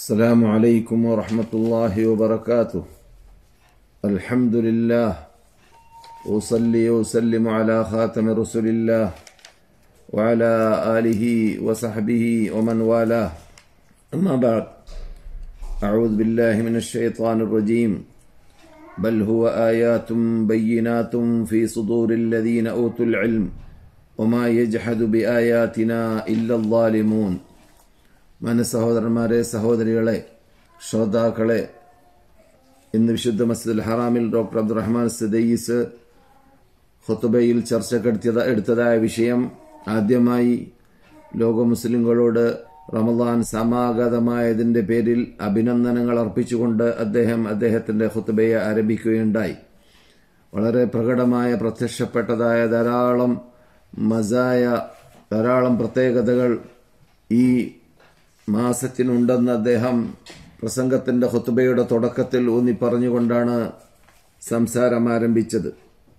السلام عليكم ورحمة الله وبركاته الحمد لله أصلي وأسلم على خاتم رسول الله وعلى آله وصحبه ومن والاه أما بعد أعوذ بالله من الشيطان الرجيم بل هو آيات بينات في صدور الذين أوتوا العلم وما يجحد بآياتنا إلا الظالمون മാന്യ സഹോദരന്മാരെ സഹോദരികളെ ശ്രോതാക്കളെ ഇന്ന് വിശുദ്ധ മസ്ജിദുൽ ഹറാമിൽ ഡോക്ടർ അബ്ദുറഹ്മാൻ സദയ്യീസ് ഖുത്തുബയിൽ ചർച്ചക്കെടുത്തിയത് എടുത്തതായ വിഷയം ആദ്യമായി ലോക മുസ്ലിങ്ങളോട് റമദാൻ സമാഗതമായതിന്റെ പേരിൽ അഭിനന്ദനങ്ങൾ അർപ്പിച്ചുകൊണ്ട് അദ്ദേഹം അദ്ദേഹത്തിന്റെ ഖുത്തുബയെ ആരംഭിക്കുകയുണ്ടായി വളരെ പ്രകടമായ പ്രത്യക്ഷപ്പെട്ടതായ ധാരാളം മസായ ധാരാളം പ്രത്യേകതകൾ ഈ മാസത്തിനുണ്ടെന്ന് അദ്ദേഹം പ്രസംഗത്തിന്റെ ഹുത്തുബയുടെ തുടക്കത്തിൽ ഊന്നി പറഞ്ഞുകൊണ്ടാണ് സംസാരം ആരംഭിച്ചത്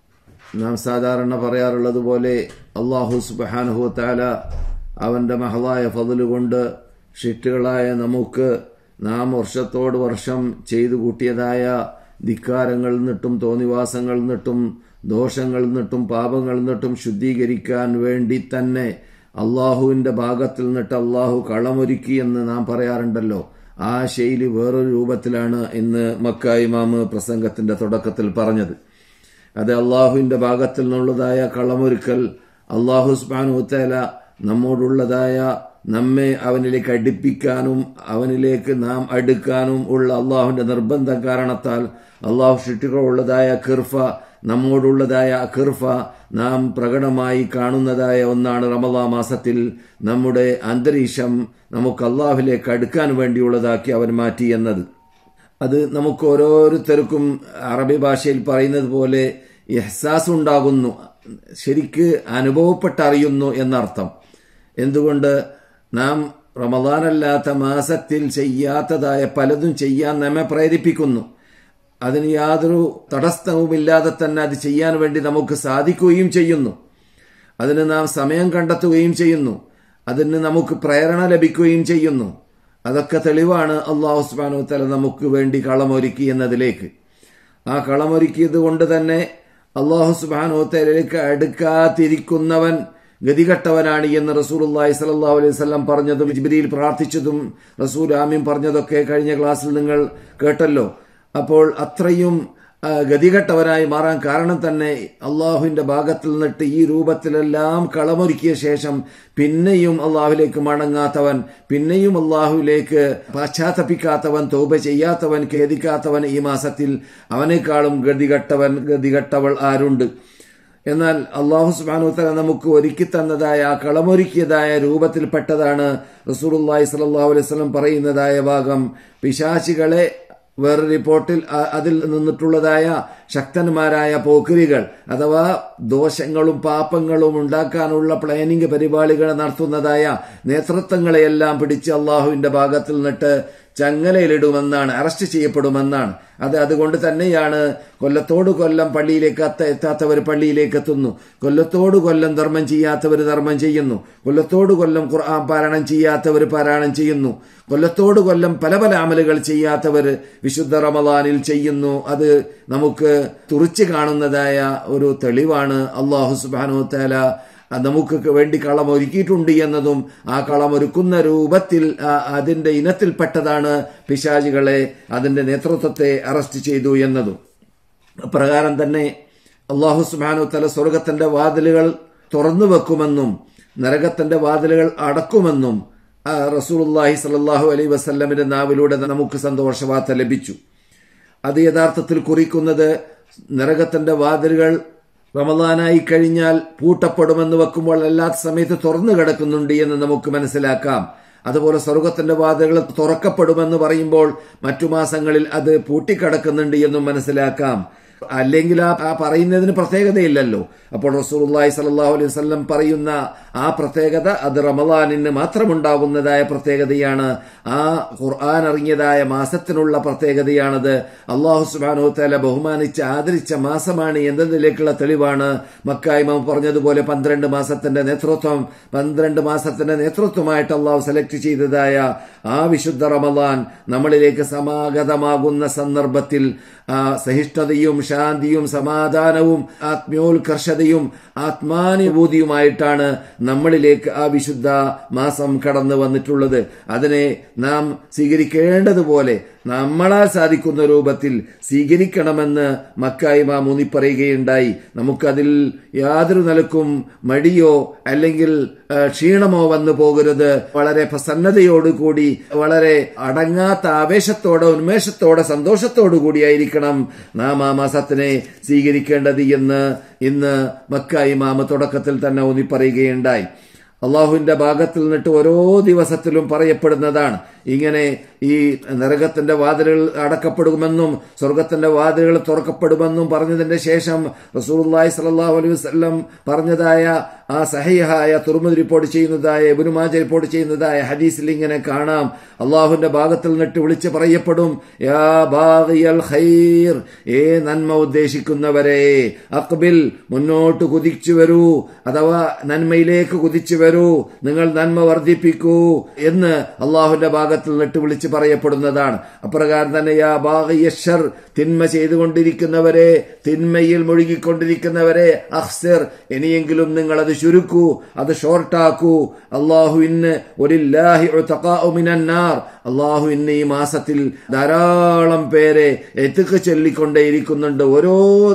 നാം സാധാരണ പറയാറുള്ളത് പോലെ അള്ളാഹു സുബാനുഹു താല അവന്റെ മഹളായ ഫതില് കൊണ്ട് ഷിറ്റുകളായ നമുക്ക് നാം വർഷത്തോട് വർഷം ചെയ്തു കൂട്ടിയതായ ധിക്കാരങ്ങളിൽ നിന്നിട്ടും തോന്നിവാസങ്ങളിൽ നിന്നിട്ടും ദോഷങ്ങളിൽ നിന്നിട്ടും പാപങ്ങളിൽ നിന്നിട്ടും ശുദ്ധീകരിക്കാൻ വേണ്ടി തന്നെ അള്ളാഹുവിന്റെ ഭാഗത്തിൽ നിന്നിട്ട് അള്ളാഹു കളമൊരുക്കി എന്ന് നാം പറയാറുണ്ടല്ലോ ആ ശൈലി വേറൊരു രൂപത്തിലാണ് ഇന്ന് മക്ക ഇമാമ് പ്രസംഗത്തിന്റെ തുടക്കത്തിൽ പറഞ്ഞത് അത് അള്ളാഹുവിന്റെ ഭാഗത്തിൽ നിന്നുള്ളതായ കളമൊരുക്കൽ അള്ളാഹു സ്ബാനുത്തല നമ്മോടുള്ളതായ നമ്മെ അവനിലേക്ക് അടുപ്പിക്കാനും അവനിലേക്ക് നാം അടുക്കാനും ഉള്ള അള്ളാഹുവിന്റെ നിർബന്ധ കാരണത്താൽ അള്ളാഹു ഷിട്ടുകളുള്ളതായ കിർഫ നമ്മോടുള്ളതായ കിർഫ നാം പ്രകടമായി കാണുന്നതായ ഒന്നാണ് റമദാ മാസത്തിൽ നമ്മുടെ അന്തരീക്ഷം നമുക്ക് അള്ളാഹുലേക്ക് അടുക്കാൻ വേണ്ടിയുള്ളതാക്കി അവൻ മാറ്റി എന്നത് അത് നമുക്ക് ഓരോരുത്തർക്കും അറബി ഭാഷയിൽ പറയുന്നത് പോലെ എഹ്സാസ് ഉണ്ടാകുന്നു ശരിക്ക് അനുഭവപ്പെട്ടറിയുന്നു എന്നർത്ഥം എന്തുകൊണ്ട് നാം റമദാനല്ലാത്ത മാസത്തിൽ ചെയ്യാത്തതായ പലതും ചെയ്യാൻ നമ്മെ പ്രേരിപ്പിക്കുന്നു അതിന് യാതൊരു തടസ്സവുമില്ലാതെ തന്നെ അത് ചെയ്യാൻ വേണ്ടി നമുക്ക് സാധിക്കുകയും ചെയ്യുന്നു അതിന് നാം സമയം കണ്ടെത്തുകയും ചെയ്യുന്നു അതിന് നമുക്ക് പ്രേരണ ലഭിക്കുകയും ചെയ്യുന്നു അതൊക്കെ തെളിവാണ് അള്ളാഹു സുബാനു തല നമുക്ക് വേണ്ടി കളമൊരുക്കി എന്നതിലേക്ക് ആ കളമൊരുക്കിയത് കൊണ്ട് തന്നെ അള്ളാഹു സുബാനു തലയിലേക്ക് അടുക്കാതിരിക്കുന്നവൻ ഗതികെട്ടവനാണ് എന്ന് റസൂൽ അള്ളാഹി സലാ അലൈഹി സ്വലം പറഞ്ഞതും ജിബിരിയിൽ പ്രാർത്ഥിച്ചതും റസൂൽ ആമ്യം പറഞ്ഞതൊക്കെ കഴിഞ്ഞ ക്ലാസ്സിൽ നിങ്ങൾ കേട്ടല്ലോ അപ്പോൾ അത്രയും ഗതികെട്ടവനായി മാറാൻ കാരണം തന്നെ അള്ളാഹുവിന്റെ ഭാഗത്തിൽ നിന്നിട്ട് ഈ രൂപത്തിലെല്ലാം കളമൊരുക്കിയ ശേഷം പിന്നെയും അള്ളാഹുലേക്ക് മടങ്ങാത്തവൻ പിന്നെയും അള്ളാഹുവിലേക്ക് പാശ്ചാത്തപിക്കാത്തവൻ തോപ ചെയ്യാത്തവൻ ഖേദിക്കാത്തവൻ ഈ മാസത്തിൽ അവനേക്കാളും ഗതികെട്ടവൻ ഗതികെട്ടവൾ ആരുണ്ട് എന്നാൽ അള്ളാഹു സുബാനുത്തല നമുക്ക് ഒരുക്കി തന്നതായ ആ കളമൊരുക്കിയതായ രൂപത്തിൽപ്പെട്ടതാണ് റസൂലുല്ലാഹി സ്വല്ലല്ലാഹു അലൈഹി വസല്ലം പറയുന്നതായ ഭാഗം പിശാചികളെ വേറെ റിപ്പോർട്ടിൽ അതിൽ നിന്നിട്ടുള്ളതായ ശക്തന്മാരായ പോക്കരികൾ അഥവാ ദോഷങ്ങളും പാപങ്ങളും ഉണ്ടാക്കാനുള്ള പ്ലാനിംഗ് പരിപാടികൾ നടത്തുന്നതായ നേതൃത്വങ്ങളെയെല്ലാം പിടിച്ച് അള്ളാഹുവിന്റെ ഭാഗത്തിൽ നിന്നിട്ട് ചങ്ങലയിലിടുമെന്നാണ് അറസ്റ്റ് ചെയ്യപ്പെടുമെന്നാണ് അത് അതുകൊണ്ട് തന്നെയാണ് കൊല്ലത്തോട് കൊല്ലം പള്ളിയിലേക്ക് അത്ത എത്താത്തവർ പള്ളിയിലേക്ക് എത്തുന്നു കൊല്ലത്തോട് കൊല്ലം ധർമ്മം ചെയ്യാത്തവർ ധർമ്മം ചെയ്യുന്നു കൊല്ലത്തോട് കൊല്ലം ഖുർആൻ പാരായണം ചെയ്യാത്തവർ പാരായണം ചെയ്യുന്നു കൊല്ലത്തോട് കൊല്ലം പല പല അമലുകൾ ചെയ്യാത്തവർ വിശുദ്ധ റമദാനിൽ ചെയ്യുന്നു അത് നമുക്ക് തുറിച്ചു കാണുന്നതായ ഒരു തെളിവാണ് അള്ളാഹു സുബാനു തല നമുക്ക് വേണ്ടി കളം ഒരുക്കിയിട്ടുണ്ട് എന്നതും ആ കളം ഒരുക്കുന്ന രൂപത്തിൽ അതിന്റെ ഇനത്തിൽപ്പെട്ടതാണ് പിശാചികളെ അതിന്റെ നേതൃത്വത്തെ അറസ്റ്റ് ചെയ്തു എന്നതും പ്രകാരം തന്നെ അള്ളാഹു സുബാനു തല സ്വർഗത്തിന്റെ വാതിലുകൾ തുറന്നു വെക്കുമെന്നും നരകത്തിന്റെ വാതിലുകൾ അടക്കുമെന്നും റസൂലുല്ലാഹി സലാഹു അലൈ വസ്ല്ലമിന്റെ നാവിലൂടെ നമുക്ക് സന്തോഷവാർത്ത ലഭിച്ചു അത് യഥാർത്ഥത്തിൽ കുറിക്കുന്നത് നരകത്തിന്റെ വാതിലുകൾ റമദാനായി കഴിഞ്ഞാൽ പൂട്ടപ്പെടുമെന്ന് വെക്കുമ്പോൾ അല്ലാത്ത സമയത്ത് തുറന്നു കിടക്കുന്നുണ്ട് എന്ന് നമുക്ക് മനസ്സിലാക്കാം അതുപോലെ സ്വർഗത്തിന്റെ വാതിലുകൾ തുറക്കപ്പെടുമെന്ന് പറയുമ്പോൾ മറ്റു മാസങ്ങളിൽ അത് പൂട്ടിക്കിടക്കുന്നുണ്ട് എന്നും മനസ്സിലാക്കാം അല്ലെങ്കിൽ ആ ആ പറയുന്നതിന് പ്രത്യേകതയില്ലല്ലോ അപ്പോൾ റസൂലുള്ളാഹി സ്വല്ലല്ലാഹു അലൈഹി വസല്ലം പറയുന്ന ആ പ്രത്യേകത അത് റമദാനിന് മാത്രമുണ്ടാകുന്നതായ പ്രത്യേകതയാണ് ആ ഖുർആൻ ഇറങ്ങിയതായ മാസത്തിനുള്ള പ്രത്യേകതയാണത് അള്ളാഹു സുബ്ഹാനഹു തആല ബഹുമാനിച്ച് ആദരിച്ച മാസമാണ് എന്നതിലേക്കുള്ള തെളിവാണ് മക്കായ്മ പറഞ്ഞതുപോലെ പന്ത്രണ്ട് മാസത്തിന്റെ നേതൃത്വം പന്ത്രണ്ട് മാസത്തിന്റെ നേതൃത്വമായിട്ട് അള്ളാഹു സെലക്ട് ചെയ്തതായ ആ വിശുദ്ധ റമദാൻ നമ്മളിലേക്ക് സമാഗതമാകുന്ന സന്ദർഭത്തിൽ ആ സഹിഷ്ണുതയും ശാന്തിയും സമാധാനവും ആത്മോത്കർഷതയും ആത്മാനുഭൂതിയുമായിട്ടാണ് നമ്മളിലേക്ക് ആ വിശുദ്ധ മാസം കടന്നു വന്നിട്ടുള്ളത് അതിനെ നാം സ്വീകരിക്കേണ്ടതുപോലെ നമ്മളാൽ സാധിക്കുന്ന രൂപത്തിൽ സ്വീകരിക്കണമെന്ന് മക്കായിമ മൂന്നി പറയുകയുണ്ടായി നമുക്കതിൽ യാതൊരു നിലക്കും മടിയോ അല്ലെങ്കിൽ ആ, ക്ഷീണമോ വന്നു പോകരുത് വളരെ പ്രസന്നതയോടുകൂടി വളരെ അടങ്ങാത്ത ആവേശത്തോടെ ഉന്മേഷത്തോടെ സന്തോഷത്തോടു കൂടിയായിരിക്കണം നാം ആ മാസത്തിനെ സ്വീകരിക്കേണ്ടത് എന്ന് ഇന്ന് മക്ക ഇമാമ തുടക്കത്തിൽ തന്നെ ഊന്നി പറയുകയുണ്ടായി അള്ളാഹുവിന്റെ ഭാഗത്തിൽ നിന്നിട്ട് ഓരോ ദിവസത്തിലും പറയപ്പെടുന്നതാണ് ഇങ്ങനെ ഈ നരകത്തിന്റെ വാതിലുകൾ അടക്കപ്പെടുമെന്നും സ്വർഗത്തിന്റെ വാതിലുകൾ തുറക്കപ്പെടുമെന്നും പറഞ്ഞതിന്റെ ശേഷം റസൂലുള്ളാഹി സ്വല്ലല്ലാഹു അലൈഹി വസല്ലം പറഞ്ഞതായ ആ സഹിഹായ തുറമുദ് റിപ്പോർട്ട് ചെയ്യുന്നതായ ഇബ്നുമാജ റിപ്പോർട്ട് ചെയ്യുന്നതായ ഹദീസിൽ ഇങ്ങനെ കാണാം അള്ളാഹുവിന്റെ ഭാഗത്തിൽ നിന്നിട്ട് വിളിച്ച് പറയപ്പെടും യാ ബാഗിയൽ ഖൈർ ഏ നന്മ ഉദ്ദേശിക്കുന്നവരെ അക്ബിൽ മുന്നോട്ട് കുതിച്ചു വരൂ അഥവാ നന്മയിലേക്ക് കുതിച്ചു വരൂ നിങ്ങൾ നന്മ വർദ്ധിപ്പിക്കൂ എന്ന് അള്ളാഹുവിന്റെ ഭാഗത്തിൽ നിന്നിട്ട് വിളിച്ച് പറയപ്പെടുന്നതാണ് അപ്രകാരം തന്നെ യാ ബാഗിയഷർ തിന്മ ചെയ്തുകൊണ്ടിരിക്കുന്നവരെ തിന്മയിൽ മുഴുകിക്കൊണ്ടിരിക്കുന്നവരെ അഹ്സർ ഇനിയെങ്കിലും നിങ്ങൾ അത് ചുരുക്കൂ അത് ഷോർട്ടാക്കൂ അള്ളാഹുവിന് ഒരില്ലാഹി ഉതഖാഉ മിനന്നാർ അള്ളാഹുവിന് ഈ മാസത്തിൽ ധാരാളം പേരെ എത്തുക്ക് ചൊല്ലിക്കൊണ്ടേയിരിക്കുന്നുണ്ട് ഓരോ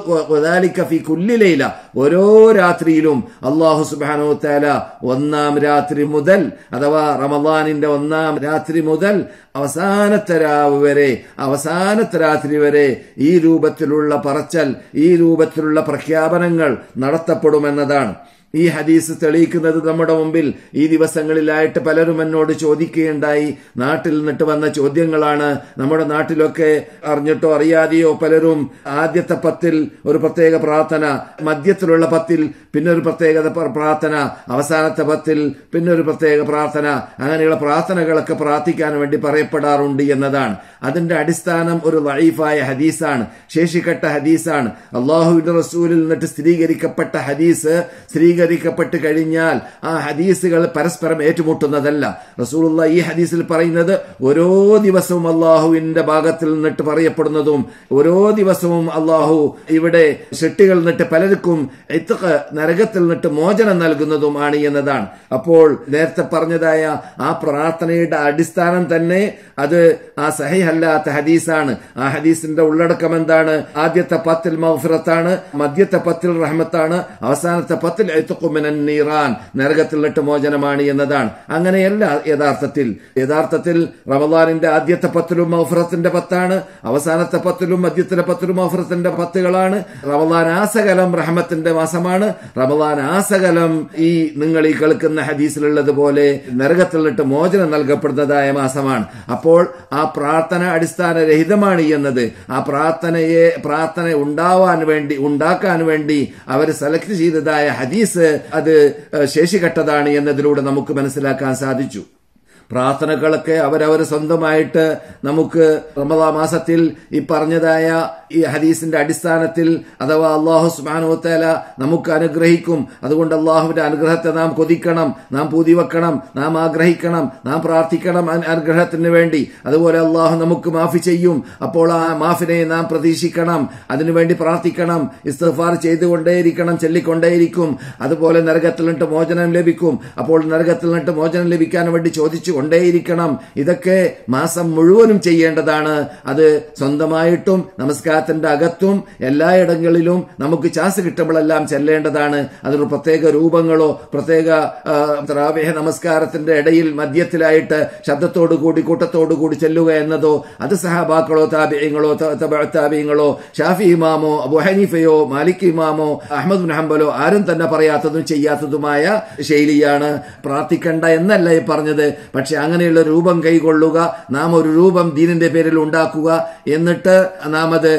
വദാലിക ഫി കുല്ലി ലൈല ഓരോ രാത്രിയിലും അള്ളാഹു സുബ്ഹാനഹു തആല ഒന്നാം രാത്രി മുതൽ അഥവാ റമദാനിന്റെ ഒന്നാം രാത്രി മുതൽ അവസാനത്തെ രാവ് വരെ അവസാനത്തെ രാത്രി വരെ ഈ രൂപത്തിലുള്ള പറച്ചൽ ഈ രൂപത്തിലുള്ള പ്രഖ്യാപനങ്ങൾ നടത്തപ്പെടുമെന്നതാണ് ഈ ഹദീസ് തെളിയിക്കുന്നത് നമ്മുടെ മുമ്പിൽ ഈ ദിവസങ്ങളിലായിട്ട് പലരും എന്നോട് ചോദിക്കുകയുണ്ടായി നാട്ടിൽ നിന്നിട്ട് വന്ന ചോദ്യങ്ങളാണ് നമ്മുടെ നാട്ടിലൊക്കെ അറിഞ്ഞിട്ടോ അറിയാതെയോ പലരും ആദ്യത്തെ പത്തിൽ ഒരു പ്രത്യേക പ്രാർത്ഥന മധ്യത്തിലുള്ള പത്തിൽ പിന്നെ ഒരു പ്രത്യേക പ്രാർത്ഥന അവസാനത്തെ പത്തിൽ പിന്നെ ഒരു പ്രത്യേക പ്രാർത്ഥന അങ്ങനെയുള്ള പ്രാർത്ഥനകളൊക്കെ പ്രാർത്ഥിക്കാൻ വേണ്ടി പറയപ്പെടാറുണ്ട് എന്നതാണ് അതിന്റെ അടിസ്ഥാനം ഒരു ലൈഫായ ഹദീസാണ് ശേഷിക്കട്ട ഹദീസാണ് അള്ളാഹുവിന്റെ റസൂലിൽ നിന്നിട്ട് സ്ഥിരീകരിക്കപ്പെട്ട ഹദീസ് സ്ഥിരീകരിക്കപ്പെട്ട് കഴിഞ്ഞാൽ ആ ഹദീസുകൾ പരസ്പരം ഏറ്റുമുട്ടുന്നതല്ല റസൂലുള്ള ഈ ഹദീസിൽ പറയുന്നത് ഓരോ ദിവസവും അള്ളാഹുവിന്റെ ഭാഗത്തിൽ നിന്നിട്ട് പറയപ്പെടുന്നതും ഓരോ ദിവസവും അള്ളാഹു ഇവിടെ ഷെട്ടികൾ നിന്നിട്ട് പലർക്കും ഇത്തഖ് നരകത്തിൽ നിന്നിട്ട് മോചനം നൽകുന്നതുമാണ് എന്നതാണ് അപ്പോൾ നേരത്തെ പറഞ്ഞതായ ആ പ്രാർത്ഥനയുടെ അടിസ്ഥാനം തന്നെ അത് ആ സഹിഹല്ലാത്ത ഹദീസാണ് ആ ഹദീസിന്റെ ഉള്ളടക്കം എന്താണ് ആദ്യത്തെ പത്തിൽ മൗഫിറത്താണ് മധ്യത്തെ പത്തിൽ റഹ്മത്താണ് അവസാനത്തെ പത്തിൽ എത്തുക്കുമിനൻ നീറാൻ നരകത്തിൽ നിന്നിട്ട് മോചനമാണ് എന്നതാണ് അങ്ങനെയല്ല യഥാർത്ഥത്തിൽ യഥാർത്ഥത്തിൽ റമദാനിന്റെ ആദ്യത്തെ പത്തിലും മൗഫിറത്തിന്റെ പത്താണ് അവസാനത്തെ പത്തിലും മധ്യത്തിലെ പത്തിലും മൗഫിറത്തിന്റെ പത്തുകളാണ് റമദാൻ ആസകലം റഹ്മത്തിന്റെ മാസമാണ് റമദാൻ ആസകലം ഈ നിങ്ങൾ ഈ കേൾക്കുന്ന ഹദീസിലുള്ളതുപോലെ നരകത്തിൽ നിന്നിട്ട് മോചനം നൽകപ്പെടുന്നതായ മാസമാണ് അപ്പോൾ ആ പ്രാർത്ഥന അടിസ്ഥാനരഹിതമാണ് എന്നത് ആ പ്രാർത്ഥനയെ പ്രാർത്ഥന ഉണ്ടാവാൻ വേണ്ടി ഉണ്ടാക്കാൻ വേണ്ടി അവർ സെലക്ട് ചെയ്തതായ ഹദീസ് അത് ശേഷികെട്ടതാണ് എന്നതിലൂടെ നമുക്ക് മനസ്സിലാക്കാൻ സാധിച്ചു പ്രാർത്ഥനകളൊക്കെ അവരവർ സ്വന്തമായിട്ട് നമുക്ക് റമദാ മാസത്തിൽ ഈ പറഞ്ഞതായ ഈ ഹദീസിന്റെ അടിസ്ഥാനത്തിൽ അഥവാ അള്ളാഹു സുബാനുത്തല നമുക്ക് അനുഗ്രഹിക്കും അതുകൊണ്ട് അള്ളാഹുവിന്റെ അനുഗ്രഹത്തെ നാം കൊതിക്കണം നാം പൂതി വെക്കണം നാം ആഗ്രഹിക്കണം നാം പ്രാർത്ഥിക്കണം അൻ- അനുഗ്രഹത്തിന് വേണ്ടി അതുപോലെ അള്ളാഹു നമുക്ക് മാഫി ചെയ്യും അപ്പോൾ ആ മാഫിനെ നാം പ്രതീക്ഷിക്കണം അതിനുവേണ്ടി പ്രാർത്ഥിക്കണം ഇസ്തഫാർ ചെയ്തുകൊണ്ടേയിരിക്കണം ചൊല്ലിക്കൊണ്ടേയിരിക്കും അതുപോലെ നരകത്തിൽ നിന്നിട്ട് മോചനം ലഭിക്കും അപ്പോൾ നരകത്തിൽ നിന്നിട്ട് മോചനം ലഭിക്കാൻ വേണ്ടി ചോദിച്ചു കൊണ്ടേയിരിക്കണം ഇതൊക്കെ മാസം മുഴുവനും ചെയ്യേണ്ടതാണ് അത് സ്വന്തമായിട്ടും നമസ്കാരത്തിന്റെ അകത്തും എല്ലായിടങ്ങളിലും നമുക്ക് ചാൻസ് കിട്ടുമ്പോഴെല്ലാം ചെല്ലേണ്ടതാണ് അതിന് പ്രത്യേക രൂപങ്ങളോ പ്രത്യേക ആ, ത്രാവേഹ നമസ്കാരത്തിന്റെ ഇടയിൽ മധ്യത്തിലായിട്ട് ശബ്ദത്തോടു കൂടി കൂട്ടത്തോടു കൂടി ചെല്ലുക എന്നതോ അത് സഹാബാക്കളോ താബിയങ്ങളോ താബിയങ്ങളോ ഷാഫി ഇമാമോ അബു ഹനീഫയോ മാലിക് ഇമാമോ അഹമ്മദ് ബിൻ ഹംബലോ ആരും തന്നെ പറയാത്തതും ചെയ്യാത്തതുമായ ശൈലിയാണ് പ്രാർത്ഥിക്കണ്ട എന്നല്ല ഈ പറഞ്ഞത് പക്ഷെ അങ്ങനെയുള്ള രൂപം കൈകൊള്ളുക നാം ഒരു രൂപം ദീനിന്റെ പേരിൽ ഉണ്ടാക്കുക എന്നിട്ട് നാം അത്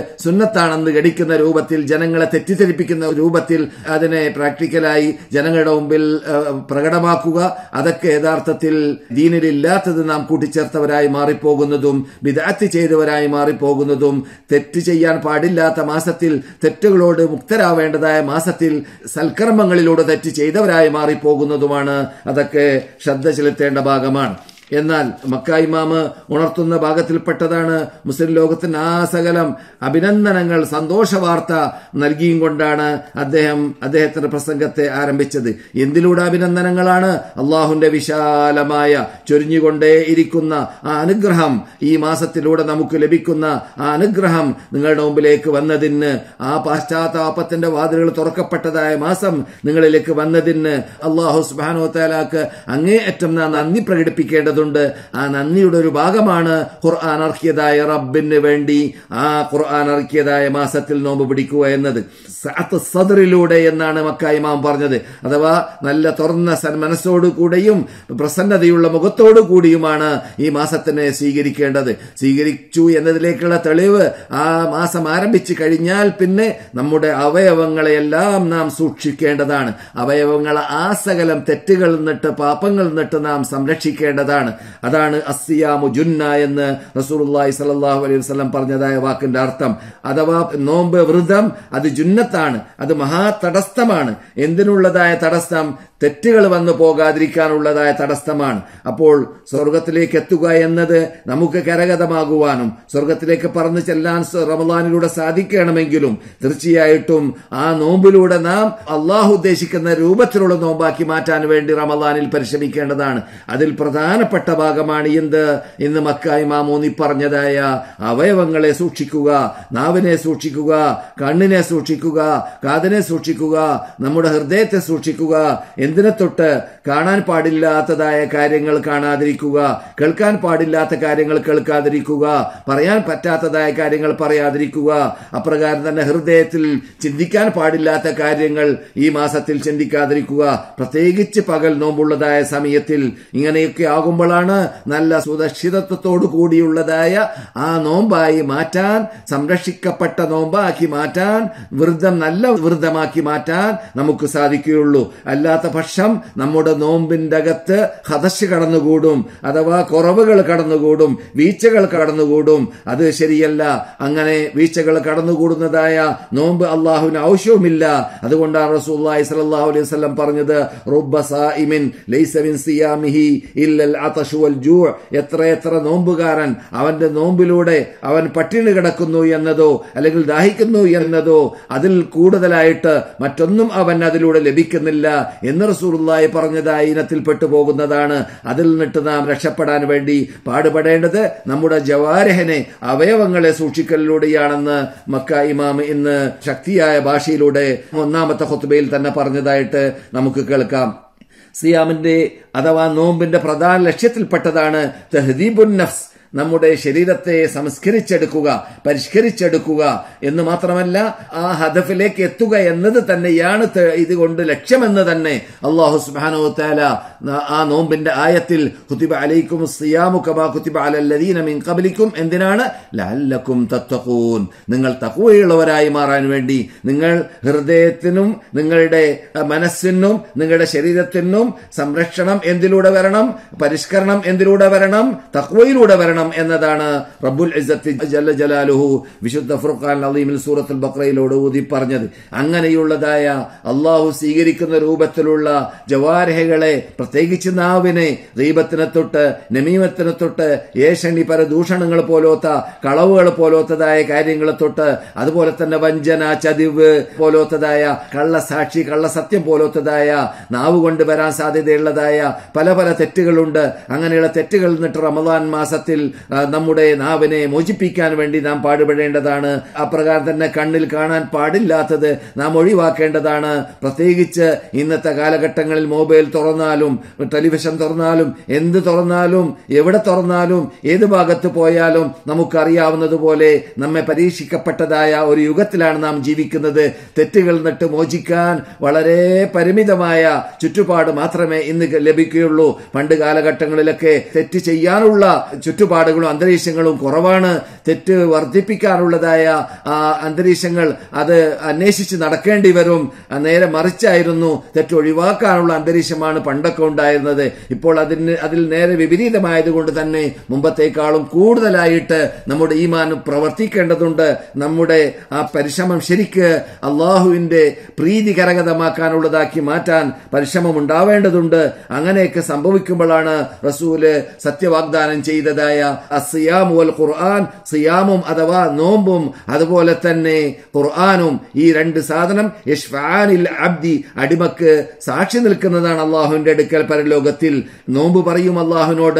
സുന്നത്താണെന്ന് ഗണിക്കുന്ന രൂപത്തിൽ ജനങ്ങളെ തെറ്റിദ്ധരിപ്പിക്കുന്ന രൂപത്തിൽ അതിനെ പ്രാക്ടിക്കലായി ജനങ്ങളുടെ മുമ്പിൽ ഏഹ്, പ്രകടമാക്കുക അതൊക്കെ യഥാർത്ഥത്തിൽ ദീനിലില്ലാത്തത് നാം കൂട്ടിച്ചേർത്തവരായി മാറിപ്പോകുന്നതും വിദാത്തി ചെയ്തവരായി മാറിപ്പോകുന്നതും തെറ്റ് ചെയ്യാൻ പാടില്ലാത്ത മാസത്തിൽ തെറ്റുകളോട് മുക്തരാവേണ്ടതായ മാസത്തിൽ സൽക്കർമ്മങ്ങളിലൂടെ തെറ്റ് ചെയ്തവരായി മാറിപ്പോകുന്നതുമാണ് അതൊക്കെ ശ്രദ്ധ ചെലുത്തേണ്ട ഭാഗമാണ് എന്നാൽ മക്ക ഇമാമ് ഉണർത്തുന്ന ഭാഗത്തിൽപ്പെട്ടതാണ് മുസ്ലിം ലോകത്തിന് ആ സകലം അഭിനന്ദനങ്ങൾ സന്തോഷ വാർത്ത നൽകിയും കൊണ്ടാണ് അദ്ദേഹം അദ്ദേഹത്തിന്റെ പ്രസംഗത്തെ ആരംഭിച്ചത് എന്തിലൂടെ അഭിനന്ദനങ്ങളാണ് അള്ളാഹുന്റെ വിശാലമായ ചൊരിഞ്ഞുകൊണ്ടേ ഇരിക്കുന്ന ആ അനുഗ്രഹം ഈ മാസത്തിലൂടെ നമുക്ക് ലഭിക്കുന്ന ആ അനുഗ്രഹം നിങ്ങളുടെ മുമ്പിലേക്ക് വന്നതിന് ആ പാശ്ചാത്താപത്തിന്റെ വാതിലുകൾ തുറക്കപ്പെട്ടതായ മാസം നിങ്ങളിലേക്ക് വന്നതിന് അള്ളാഹു സുബാനോ താലാക്ക് അങ്ങേയറ്റം നാം നന്ദി പ്രകടിപ്പിക്കേണ്ടതുണ്ട് ആ നന്ദിയുടെ ഒരു ഭാഗമാണ് ഖുർആൻ ഇറക്കിയതായ റബ്ബിന് വേണ്ടി ആ ഖുർആൻ ഇറക്കിയതായ മാസത്തിൽ നോമ്പ് പിടിക്കുക എന്നത് സഅത്ത് സദറിലൂടെ എന്നാണ് മക്ക ഇമാം പറഞ്ഞത് അഥവാ നല്ല തുറന്ന സന്മനസ്സോടു കൂടെയും പ്രസന്നതയുള്ള മുഖത്തോടു കൂടിയുമാണ് ഈ മാസത്തിനെ സ്വീകരിക്കേണ്ടത് സ്വീകരിച്ചു എന്നതിലേക്കുള്ള തെളിവ് ആ മാസം ആരംഭിച്ചു കഴിഞ്ഞാൽ പിന്നെ നമ്മുടെ അവയവങ്ങളെയെല്ലാം നാം സൂക്ഷിക്കേണ്ടതാണ് അവയവങ്ങളെ ആ സകലം തെറ്റുകളിൽ നിന്നിട്ട് പാപങ്ങളിൽ നിന്നിട്ട് നാം സംരക്ഷിക്കേണ്ടതാണ് അതാണ് അസിയാമു ജുന്ന എന്ന് റസൂലുള്ളാഹി സ്വല്ലല്ലാഹു അലൈഹി വസല്ലം പറഞ്ഞതായ വാക്കിന്റെ അർത്ഥം അഥവാ നോമ്പ് വ്രതം അത് ജുന്നത്താണ് അത് മഹാ തടസ്സമാണ് എന്തിനുള്ളതായ തടസ്സം തെറ്റുകൾ വന്നു പോകാതിരിക്കാനുള്ളതായ തടസ്സമാണ് അപ്പോൾ സ്വർഗത്തിലേക്ക് എത്തുക എന്നത് നമുക്ക് കരഗതമാകുവാനും സ്വർഗത്തിലേക്ക് പറന്നു ചെല്ലാൻ സ- റമദാനിലൂടെ സാധിക്കണമെങ്കിലും തീർച്ചയായിട്ടും ആ നോമ്പിലൂടെ നാം അള്ളാഹു ഉദ്ദേശിക്കുന്ന രൂപത്തിലുള്ള നോമ്പാക്കി മാറ്റാൻ വേണ്ടി റമദാനിൽ പരിശ്രമിക്കേണ്ടതാണ് അതിൽ പ്രധാനപ്പെട്ട ഭാഗമാണ് എന്ത് ഇന്ന് മക്കായി മാമൂന്നി പറഞ്ഞതായ അവയവങ്ങളെ സൂക്ഷിക്കുക നാവിനെ സൂക്ഷിക്കുക കണ്ണിനെ സൂക്ഷിക്കുക കാതിനെ സൂക്ഷിക്കുക നമ്മുടെ ഹൃദയത്തെ സൂക്ഷിക്കുക എന്തിനെ തൊട്ട് കാണാൻ പാടില്ലാത്തതായ കാര്യങ്ങൾ കാണാതിരിക്കുക കേൾക്കാൻ പാടില്ലാത്ത കാര്യങ്ങൾ കേൾക്കാതിരിക്കുക പറയാൻ പറ്റാത്തതായ കാര്യങ്ങൾ പറയാതിരിക്കുക അപ്രകാരം തന്നെ ഹൃദയത്തിൽ ചിന്തിക്കാൻ പാടില്ലാത്ത കാര്യങ്ങൾ ഈ മാസത്തിൽ ചിന്തിക്കാതിരിക്കുക പ്രത്യേകിച്ച് പകൽ നോമ്പുള്ളതായ സമയത്തിൽ ഇങ്ങനെയൊക്കെ ആകുമ്പോഴാണ് നല്ല സുരക്ഷിതത്വത്തോടു കൂടിയുള്ളതായ ആ നോമ്പായി മാറ്റാൻ സംരക്ഷിക്കപ്പെട്ട നോമ്പാക്കി മാറ്റാൻ വൃദ്ധം നല്ല വൃദ്ധമാക്കി മാറ്റാൻ നമുക്ക് സാധിക്കുകയുള്ളൂ അല്ലാത്ത പക്ഷം നമ്മുടെ നോമ്പിന്റെ അകത്ത് ഹതശ് കടന്നുകൂടും അഥവാ കുറവുകൾ കടന്നുകൂടും വീഴ്ചകൾ കടന്നുകൂടും അത് ശരിയല്ല അങ്ങനെ വീഴ്ചകൾ കടന്നുകൂടുന്നതായ നോമ്പ് അള്ളാഹുവിന് ആവശ്യവുമില്ല അതുകൊണ്ടാണ് റസൂലുള്ളാഹി സ്വല്ലല്ലാഹു അലൈഹി വസല്ലം പറഞ്ഞത് റുബ്ബ സായിമിൻ ലൈസ മിൻ സിയാമിഹി ഇല്ലൽ അതശു വൽ ജൂ എത്ര എത്ര നോമ്പുകാരൻ അവന്റെ നോമ്പിലൂടെ അവൻ പട്ടിണി കിടക്കുന്നു എന്നതോ അല്ലെങ്കിൽ ദാഹിക്കുന്നു എന്നതോ അതിൽ കൂടുതലായിട്ട് മറ്റൊന്നും അവൻ അതിലൂടെ ലഭിക്കുന്നില്ല എന്ന് റസൂലുള്ളാഹി പറഞ്ഞതായി ഇനത്തിൽപ്പെട്ടു പോകുന്നതാണ് അതിൽ നിന്നിട്ട് നാം രക്ഷപ്പെടാൻ വേണ്ടി പാടുപെടേണ്ടത് നമ്മുടെ ജവാരഹനെ അവയവങ്ങളെ സൂക്ഷിക്കലിലൂടെയാണെന്ന് മക്ക ഇമാം ഇന്ന് ശക്തിയായ ഭാഷയിലൂടെ ഒന്നാമത്തെ ഹുത്തുബയിൽ തന്നെ പറഞ്ഞതായിട്ട് നമുക്ക് കേൾക്കാം സിയാമിന്റെ അഥവാ നോമ്പിന്റെ പ്രധാന ലക്ഷ്യത്തിൽപ്പെട്ടതാണ് തെഹദീബുൻ നഫ്സ് നമ്മുടെ ശരീരത്തെ സംസ്കരിച്ചെടുക്കുക പരിഷ്കരിച്ചെടുക്കുക എന്ന് മാത്രമല്ല ആ ഹദഫിലേക്ക് എത്തുക എന്നത് തന്നെയാണ് ത- ഇതുകൊണ്ട് ലക്ഷ്യമെന്ന് തന്നെ അള്ളാഹു സുബ്ഹാനഹു വതആല ആ നോമ്പിന്റെ ആയത്തിൽ കുത്തിബ അലൈക്കും സിയാമു കമാ കുത്തിബ അലല്ലദീന മിൻ ഖബ്ലിക്കും എന്തിനാണ് ലഅല്ലക്കും തത്തഖൂൻ നിങ്ങൾ തഖ്വയുള്ളവരായി മാറാൻ വേണ്ടി നിങ്ങൾ ഹൃദയത്തിനും നിങ്ങളുടെ അഹ്, മനസ്സിനും നിങ്ങളുടെ ശരീരത്തിനും സംരക്ഷണം എന്തിലൂടെ വരണം പരിഷ്കരണം എന്തിലൂടെ വരണം തഖ്വയിലൂടെ വരണം എന്നതാണ് റബ്ബുൽ ഇസ്സത്തി ജല്ല ജലാലുഹു വിശുദ്ധ ഫുർഖാൻ അലീമിൽ സൂറത്തുൽ ബക്രയിലോട് ഊതി പറഞ്ഞത് അങ്ങനെയുള്ളതായ അള്ളാഹു സ്വീകരിക്കുന്ന രൂപത്തിലുള്ള ജവാരഹകളെ പ്രത്യേകിച്ച് നാവിനെ ദീപത്തിനെ തൊട്ട് നമീമത്തിനെ തൊട്ട് ഏഷണി പരദൂഷണങ്ങൾ പോലോത്ത കളവുകൾ പോലോത്തതായ കാര്യങ്ങളെ തൊട്ട് അതുപോലെ തന്നെ വഞ്ചന ചതിവ് പോലോത്തതായ കള്ളസാക്ഷി കള്ളസത്യം പോലോത്തതായ നാവ് കൊണ്ട് വരാൻ സാധ്യതയുള്ളതായ പല പല തെറ്റുകളുണ്ട് അങ്ങനെയുള്ള തെറ്റുകളിൽ നിന്നിട്ട് റമദാൻ മാസത്തിൽ ആ, നമ്മുടെ നാവിനെ മോചിപ്പിക്കാൻ വേണ്ടി നാം പാടുപെടേണ്ടതാണ് അപ്രകാരം തന്നെ കണ്ണിൽ കാണാൻ പാടില്ലാത്തത് നാം ഒഴിവാക്കേണ്ടതാണ് പ്രത്യേകിച്ച് ഇന്നത്തെ കാലഘട്ടങ്ങളിൽ മൊബൈൽ തുറന്നാലും ടെലിവിഷൻ തുറന്നാലും എന്ത് തുറന്നാലും എവിടെ തുറന്നാലും ഏത് ഭാഗത്ത് പോയാലും നമുക്കറിയാവുന്നതുപോലെ നമ്മെ പരീക്ഷിക്കപ്പെട്ടതായ ഒരു യുഗത്തിലാണ് നാം ജീവിക്കുന്നത് തെറ്റുകൾ നിട്ട് മോചിക്കാൻ വളരെ പരിമിതമായ ചുറ്റുപാട് മാത്രമേ ഇന്ന് ലഭിക്കുകയുള്ളൂ പണ്ട് കാലഘട്ടങ്ങളിലൊക്കെ തെറ്റ് ചെയ്യാനുള്ള ചുറ്റുപാട് ചുറ്റുപാടുകളും അന്തരീക്ഷങ്ങളും കുറവാണ് തെറ്റ് വർദ്ധിപ്പിക്കാനുള്ളതായ ആ അന്തരീക്ഷങ്ങൾ അത് അന്വേഷിച്ച് നടക്കേണ്ടി വരും ആ നേരെ മറിച്ചായിരുന്നു തെറ്റ് ഒഴിവാക്കാനുള്ള അന്തരീക്ഷമാണ് പണ്ടൊക്കെ ഉണ്ടായിരുന്നത് ഇപ്പോൾ അതിന് അതിൽ നേരെ വിപരീതമായതുകൊണ്ട് തന്നെ മുമ്പത്തേക്കാളും കൂടുതലായിട്ട് നമ്മുടെ ഈമാൻ പ്രവർത്തിക്കേണ്ടതുണ്ട് നമ്മുടെ ആ പരിശ്രമം ശരിക്ക് അള്ളാഹുവിന്റെ പ്രീതി കരഗതമാക്കാനുള്ളതാക്കി മാറ്റാൻ പരിശ്രമം ഉണ്ടാവേണ്ടതുണ്ട് അങ്ങനെയൊക്കെ സംഭവിക്കുമ്പോഴാണ് റസൂല് സത്യവാഗ്ദാനം ചെയ്തതായ അസിയാം വൽ ഖുർആൻ സിയാമും അഥവാ നോമ്പും അതുപോലെ തന്നെ ഖുർആാനും ഈ രണ്ട് സാധനം യഷ്ഫാനിൽ അബ്ദി അടിമക്ക് സാക്ഷി നിൽക്കുന്നതാണ് അള്ളാഹുവിന്റെ അടുക്കൽ പരലോകത്തിൽ നോമ്പ് പറയും അള്ളാഹുവിനോട്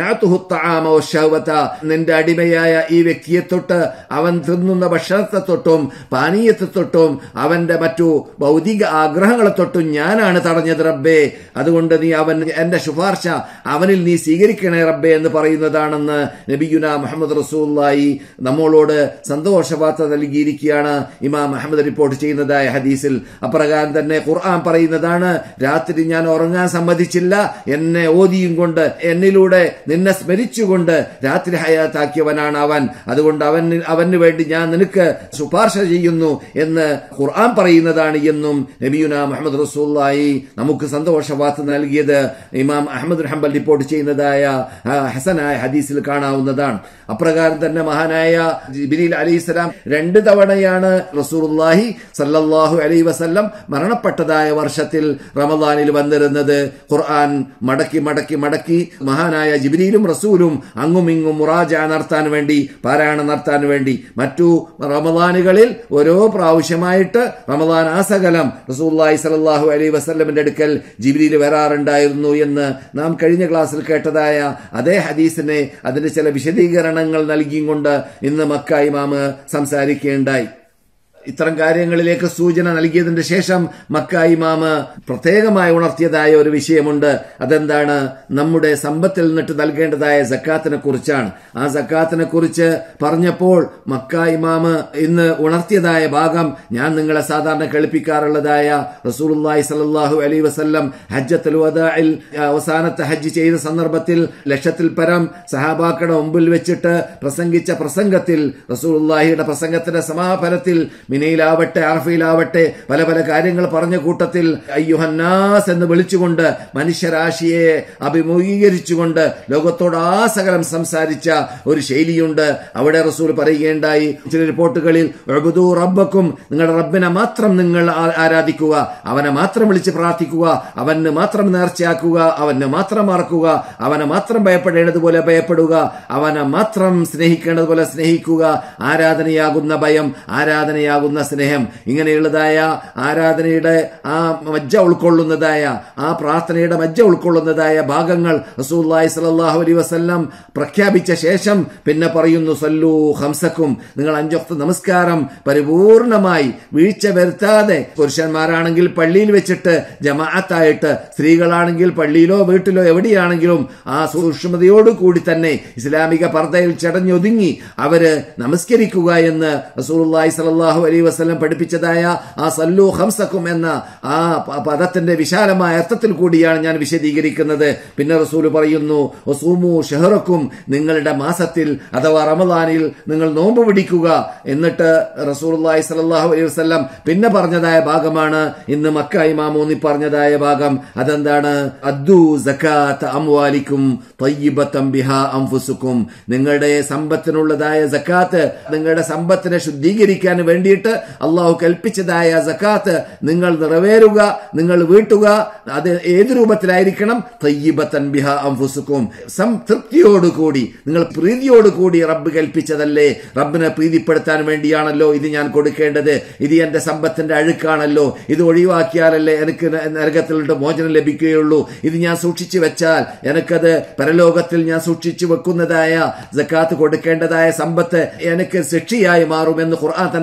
നിന്റെ അടിമയായ ഈ വ്യക്തിയെ തൊട്ട് അവൻ തിന്നുന്ന ഭക്ഷണത്തെ തൊട്ടും പാനീയത്തെ തൊട്ടും അവന്റെ മറ്റു ഭൗതിക ആഗ്രഹങ്ങളെ തൊട്ടും ഞാനാണ് തടഞ്ഞത് റബ്ബേ അതുകൊണ്ട് നീ അവൻ എന്റെ ശുപാർശ അവനിൽ നീ സ്വീകരിക്കണേ റബ്ബേ എന്ന് പറയുന്നതാണെന്ന് നബിയുന മുഹമ്മദ് റസൂല്ലായി നമ്മളോട് സന്തോഷ വാർത്ത നൽകിയിരിക്കുകയാണ് ഇമാം അഹമ്മദ് റിപ്പോർട്ട് ചെയ്യുന്നതായ ഹദീസിൽ അപ്രകാരം തന്നെ ഖുർആൻ പറയുന്നതാണ് രാത്രി ഞാൻ ഉറങ്ങാൻ സമ്മതിച്ചില്ല എന്നെ ഓതിയും കൊണ്ട് എന്നിലൂടെ നിന്നെ സ്മരിച്ചുകൊണ്ട് രാത്രി ഹയാത്താക്കിയവനാണ് അവൻ അതുകൊണ്ട് അവൻ അവന് വേണ്ടി ഞാൻ നിനക്ക് ശുപാർശ ചെയ്യുന്നു എന്ന് ഖുർആൻ പറയുന്നതാണ് എന്നും നബിയുന മുഹമ്മദ് റസൂല്ലായി നമുക്ക് സന്തോഷ വാർത്ത നൽകിയത് ഇമാം അഹമ്മദ് ഹംബൽ റിപ്പോർട്ട് ചെയ്യുന്നതായ ആ, ഹസനായ ഹദീസിൽ കാണാവുന്നതാണ് അപ്രകാരം തന്നെ മഹാനായ ജിബിരിൽ അലിസ്ലാം രണ്ട് തവണയാണ് റസൂറുല്ലാഹി സല്ലല്ലാഹു അലൈഹി വസല്ലം മരണപ്പെട്ടതായ വർഷത്തിൽ റമദാനിൽ വന്നിരുന്നത് ഖുർആൻ മടക്കി മടക്കി മടക്കി മഹാനായ ജിബിരിയിലും റസൂലും അങ്ങും ഇങ്ങും മുറാജ നടത്താൻ വേണ്ടി പാരായണം നടത്താൻ വേണ്ടി മറ്റു റമദാനുകളിൽ ഓരോ പ്രാവശ്യമായിട്ട് റമദാൻ ആസകലം റസൂല്ലായി സലല്ലാഹു അലൈഹി വസല്ലമിന്റെ അടുക്കൽ ജിബിരിയിൽ വരാറുണ്ടായിരുന്നു എന്ന് നാം കഴിഞ്ഞ ക്ലാസ്സിൽ കേട്ടതായ അതേ ഹദീസിനെ അതിന്റെ ചില വിശദീകരണങ്ങൾ നൽകിയും കൊണ്ട് ഇന്ന് മക്ക ഇമാമ് സംസാരിക്കുകയുണ്ടായി ഇത്തരം കാര്യങ്ങളിലേക്ക് സൂചന നൽകിയതിന്റെ ശേഷം മക്ക ഇമാമ് പ്രത്യേകമായി ഉണർത്തിയതായ ഒരു വിഷയമുണ്ട് അതെന്താണ് നമ്മുടെ സമ്പത്തിൽ നിന്നിട്ട് നൽകേണ്ടതായ സക്കാത്തിനെ കുറിച്ചാണ് ആ സക്കാത്തിനെ കുറിച്ച് പറഞ്ഞപ്പോൾ മക്ക ഇമാമ് ഇന്ന് ഉണർത്തിയതായ ഭാഗം ഞാൻ നിങ്ങളെ സാധാരണ കേൾപ്പിക്കാറുള്ളതായ റസൂലുള്ളാഹി സ്വല്ലല്ലാഹു അലൈഹി വസല്ലം ഹജ്ജത്തുൽ വദാഇൽ അവസാനത്തെ ഹജ്ജ് ചെയ്ത സന്ദർഭത്തിൽ ലക്ഷത്തിൽ പരം സഹാബാക്കളുടെ മുമ്പിൽ വെച്ചിട്ട് പ്രസംഗിച്ച പ്രസംഗത്തിൽ റസൂലുള്ളാഹിയുടെ പ്രസംഗത്തിന്റെ സമാപനത്തിൽ മിനയിലാവട്ടെ അറഫയിലാവട്ടെ പല പല കാര്യങ്ങൾ പറഞ്ഞ കൂട്ടത്തിൽ അയ്യുഹന്നാസ് എന്ന് വിളിച്ചുകൊണ്ട് മനുഷ്യരാശിയെ അഭിമുഖീകരിച്ചുകൊണ്ട് ലോകത്തോട് ആ സകലം സംസാരിച്ച ഒരു ശൈലിയുണ്ട് അവിടെ റസൂൽ പറയുകയുണ്ടായി ചില റിപ്പോർട്ടുകളിൽ "ഉഅ്ബുദൂ റബ്ബക്കും നിങ്ങളുടെ റബ്ബിനെ മാത്രം നിങ്ങൾ ആ- ആരാധിക്കുക അവനെ മാത്രം വിളിച്ച് പ്രാർത്ഥിക്കുക അവന് മാത്രം നേർച്ചയാക്കുക അവന് മാത്രം മറക്കുക അവനെ മാത്രം ഭയപ്പെടേണ്ടതുപോലെ ഭയപ്പെടുക അവനെ മാത്രം സ്നേഹിക്കേണ്ടതുപോലെ സ്നേഹിക്കുക ആരാധനയാകുന്ന ഭയം ആരാധനയാകുന്ന സ്നേഹം ഇങ്ങനെയുള്ളതായ ആരാധനയുടെ ആ മജ്ജ ഉൾക്കൊള്ളുന്നതായ ആ പ്രാർത്ഥനയുടെ മജ്ജ ഉൾക്കൊള്ളുന്നതായ ഭാഗങ്ങൾ റസൂല്ലായി സല്ലല്ലാഹു അലൈഹി വസല്ലം പ്രഖ്യാപിച്ച ശേഷം പിന്നെ പറയുന്നു സല്ലു ഹംസക്കും നിങ്ങൾ അഞ്ചൊക്ത നമസ്കാരം പരിപൂർണമായി വീഴ്ച വരുത്താതെ പുരുഷന്മാരാണെങ്കിൽ പള്ളിയിൽ വെച്ചിട്ട് ജമാഅത്തായിട്ട് സ്ത്രീകളാണെങ്കിൽ പള്ളിയിലോ വീട്ടിലോ എവിടെയാണെങ്കിലും ആ സൂക്ഷ്മതയോടു കൂടി തന്നെ ഇസ്ലാമിക പർദ്ദയിൽ ചടഞ്ഞൊതുങ്ങി അവര് നമസ്കരിക്കുക എന്ന് റസൂലുള്ളാഹി സ്വല്ലല്ലാഹു അലൈഹി വസല്ലം പഠിപ്പിച്ചതായ ആ സല്ലു ഹംസക്കും എന്ന ആ പ- പദത്തിന്റെ വിശാലമായ അർത്ഥത്തിൽ കൂടിയാണ് ഞാൻ വിശദീകരിക്കുന്നത് പിന്നെ റസൂല് പറയുന്നു ഒസൂമു ഷെഹറക്കും നിങ്ങളുടെ മാസത്തിൽ അഥവാ റമദാനിൽ നിങ്ങൾ നോമ്പ് പിടിക്കുക എന്നിട്ട് റസൂലുള്ളാഹി സ്വല്ലല്ലാഹു അലൈഹി വസല്ലം പിന്നെ പറഞ്ഞതായ ഭാഗമാണ് ഇന്ന് മക്ക ഇമാം ഊന്നി പറഞ്ഞതായ ഭാഗം അതെന്താണ് അദ്ദു സക്കാത്ത് അംവാലിക്കും ത്വയ്യിബത്തം ബിഹാ അംഫുസുക്കും നിങ്ങളുടെ സമ്പത്തിനുള്ളതായ സക്കാത്ത് നിങ്ങളുടെ സമ്പത്തിനെ ശുദ്ധീകരിക്കാൻ വേണ്ടിയിട്ട് അള്ളാഹു കൽപ്പിച്ചതായ സക്കാത്ത് നിങ്ങൾ നിറവേറുക നിങ്ങൾ വീട്ടുക അത് ഏത് രൂപത്തിലായിരിക്കണം തയ്യിബത്തൻ ബിഹ അംഫുസുക്കും സംതൃപ്തിയോടുകൂടി നിങ്ങൾ പ്രീതിയോടുകൂടി റബ്ബ് കൽപ്പിച്ചതല്ലേ റബ്ബിനെ പ്രീതിപ്പെടുത്താൻ വേണ്ടിയാണല്ലോ ഇത് ഞാൻ കൊടുക്കേണ്ടത് ഇത് എന്റെ സമ്പത്തിന്റെ അഴുക്കാണല്ലോ ഇത് ഒഴിവാക്കിയാലല്ലേ എനിക്ക് ന- നരകത്തിലുണ്ട് മോചനം ലഭിക്കുകയുള്ളൂ ഇത് ഞാൻ സൂക്ഷിച്ചു വെച്ചാൽ എനിക്കത് പരലോകത്തിൽ ഞാൻ സൂക്ഷിച്ചു വെക്കുന്നതായ ജക്കാത്ത് കൊടുക്കേണ്ടതായ സമ്പത്ത് എനിക്ക് ശിക്ഷയായി മാറുമെന്ന് ഖുർആൻ തന്നെ പറഞ്ഞതല്ലേ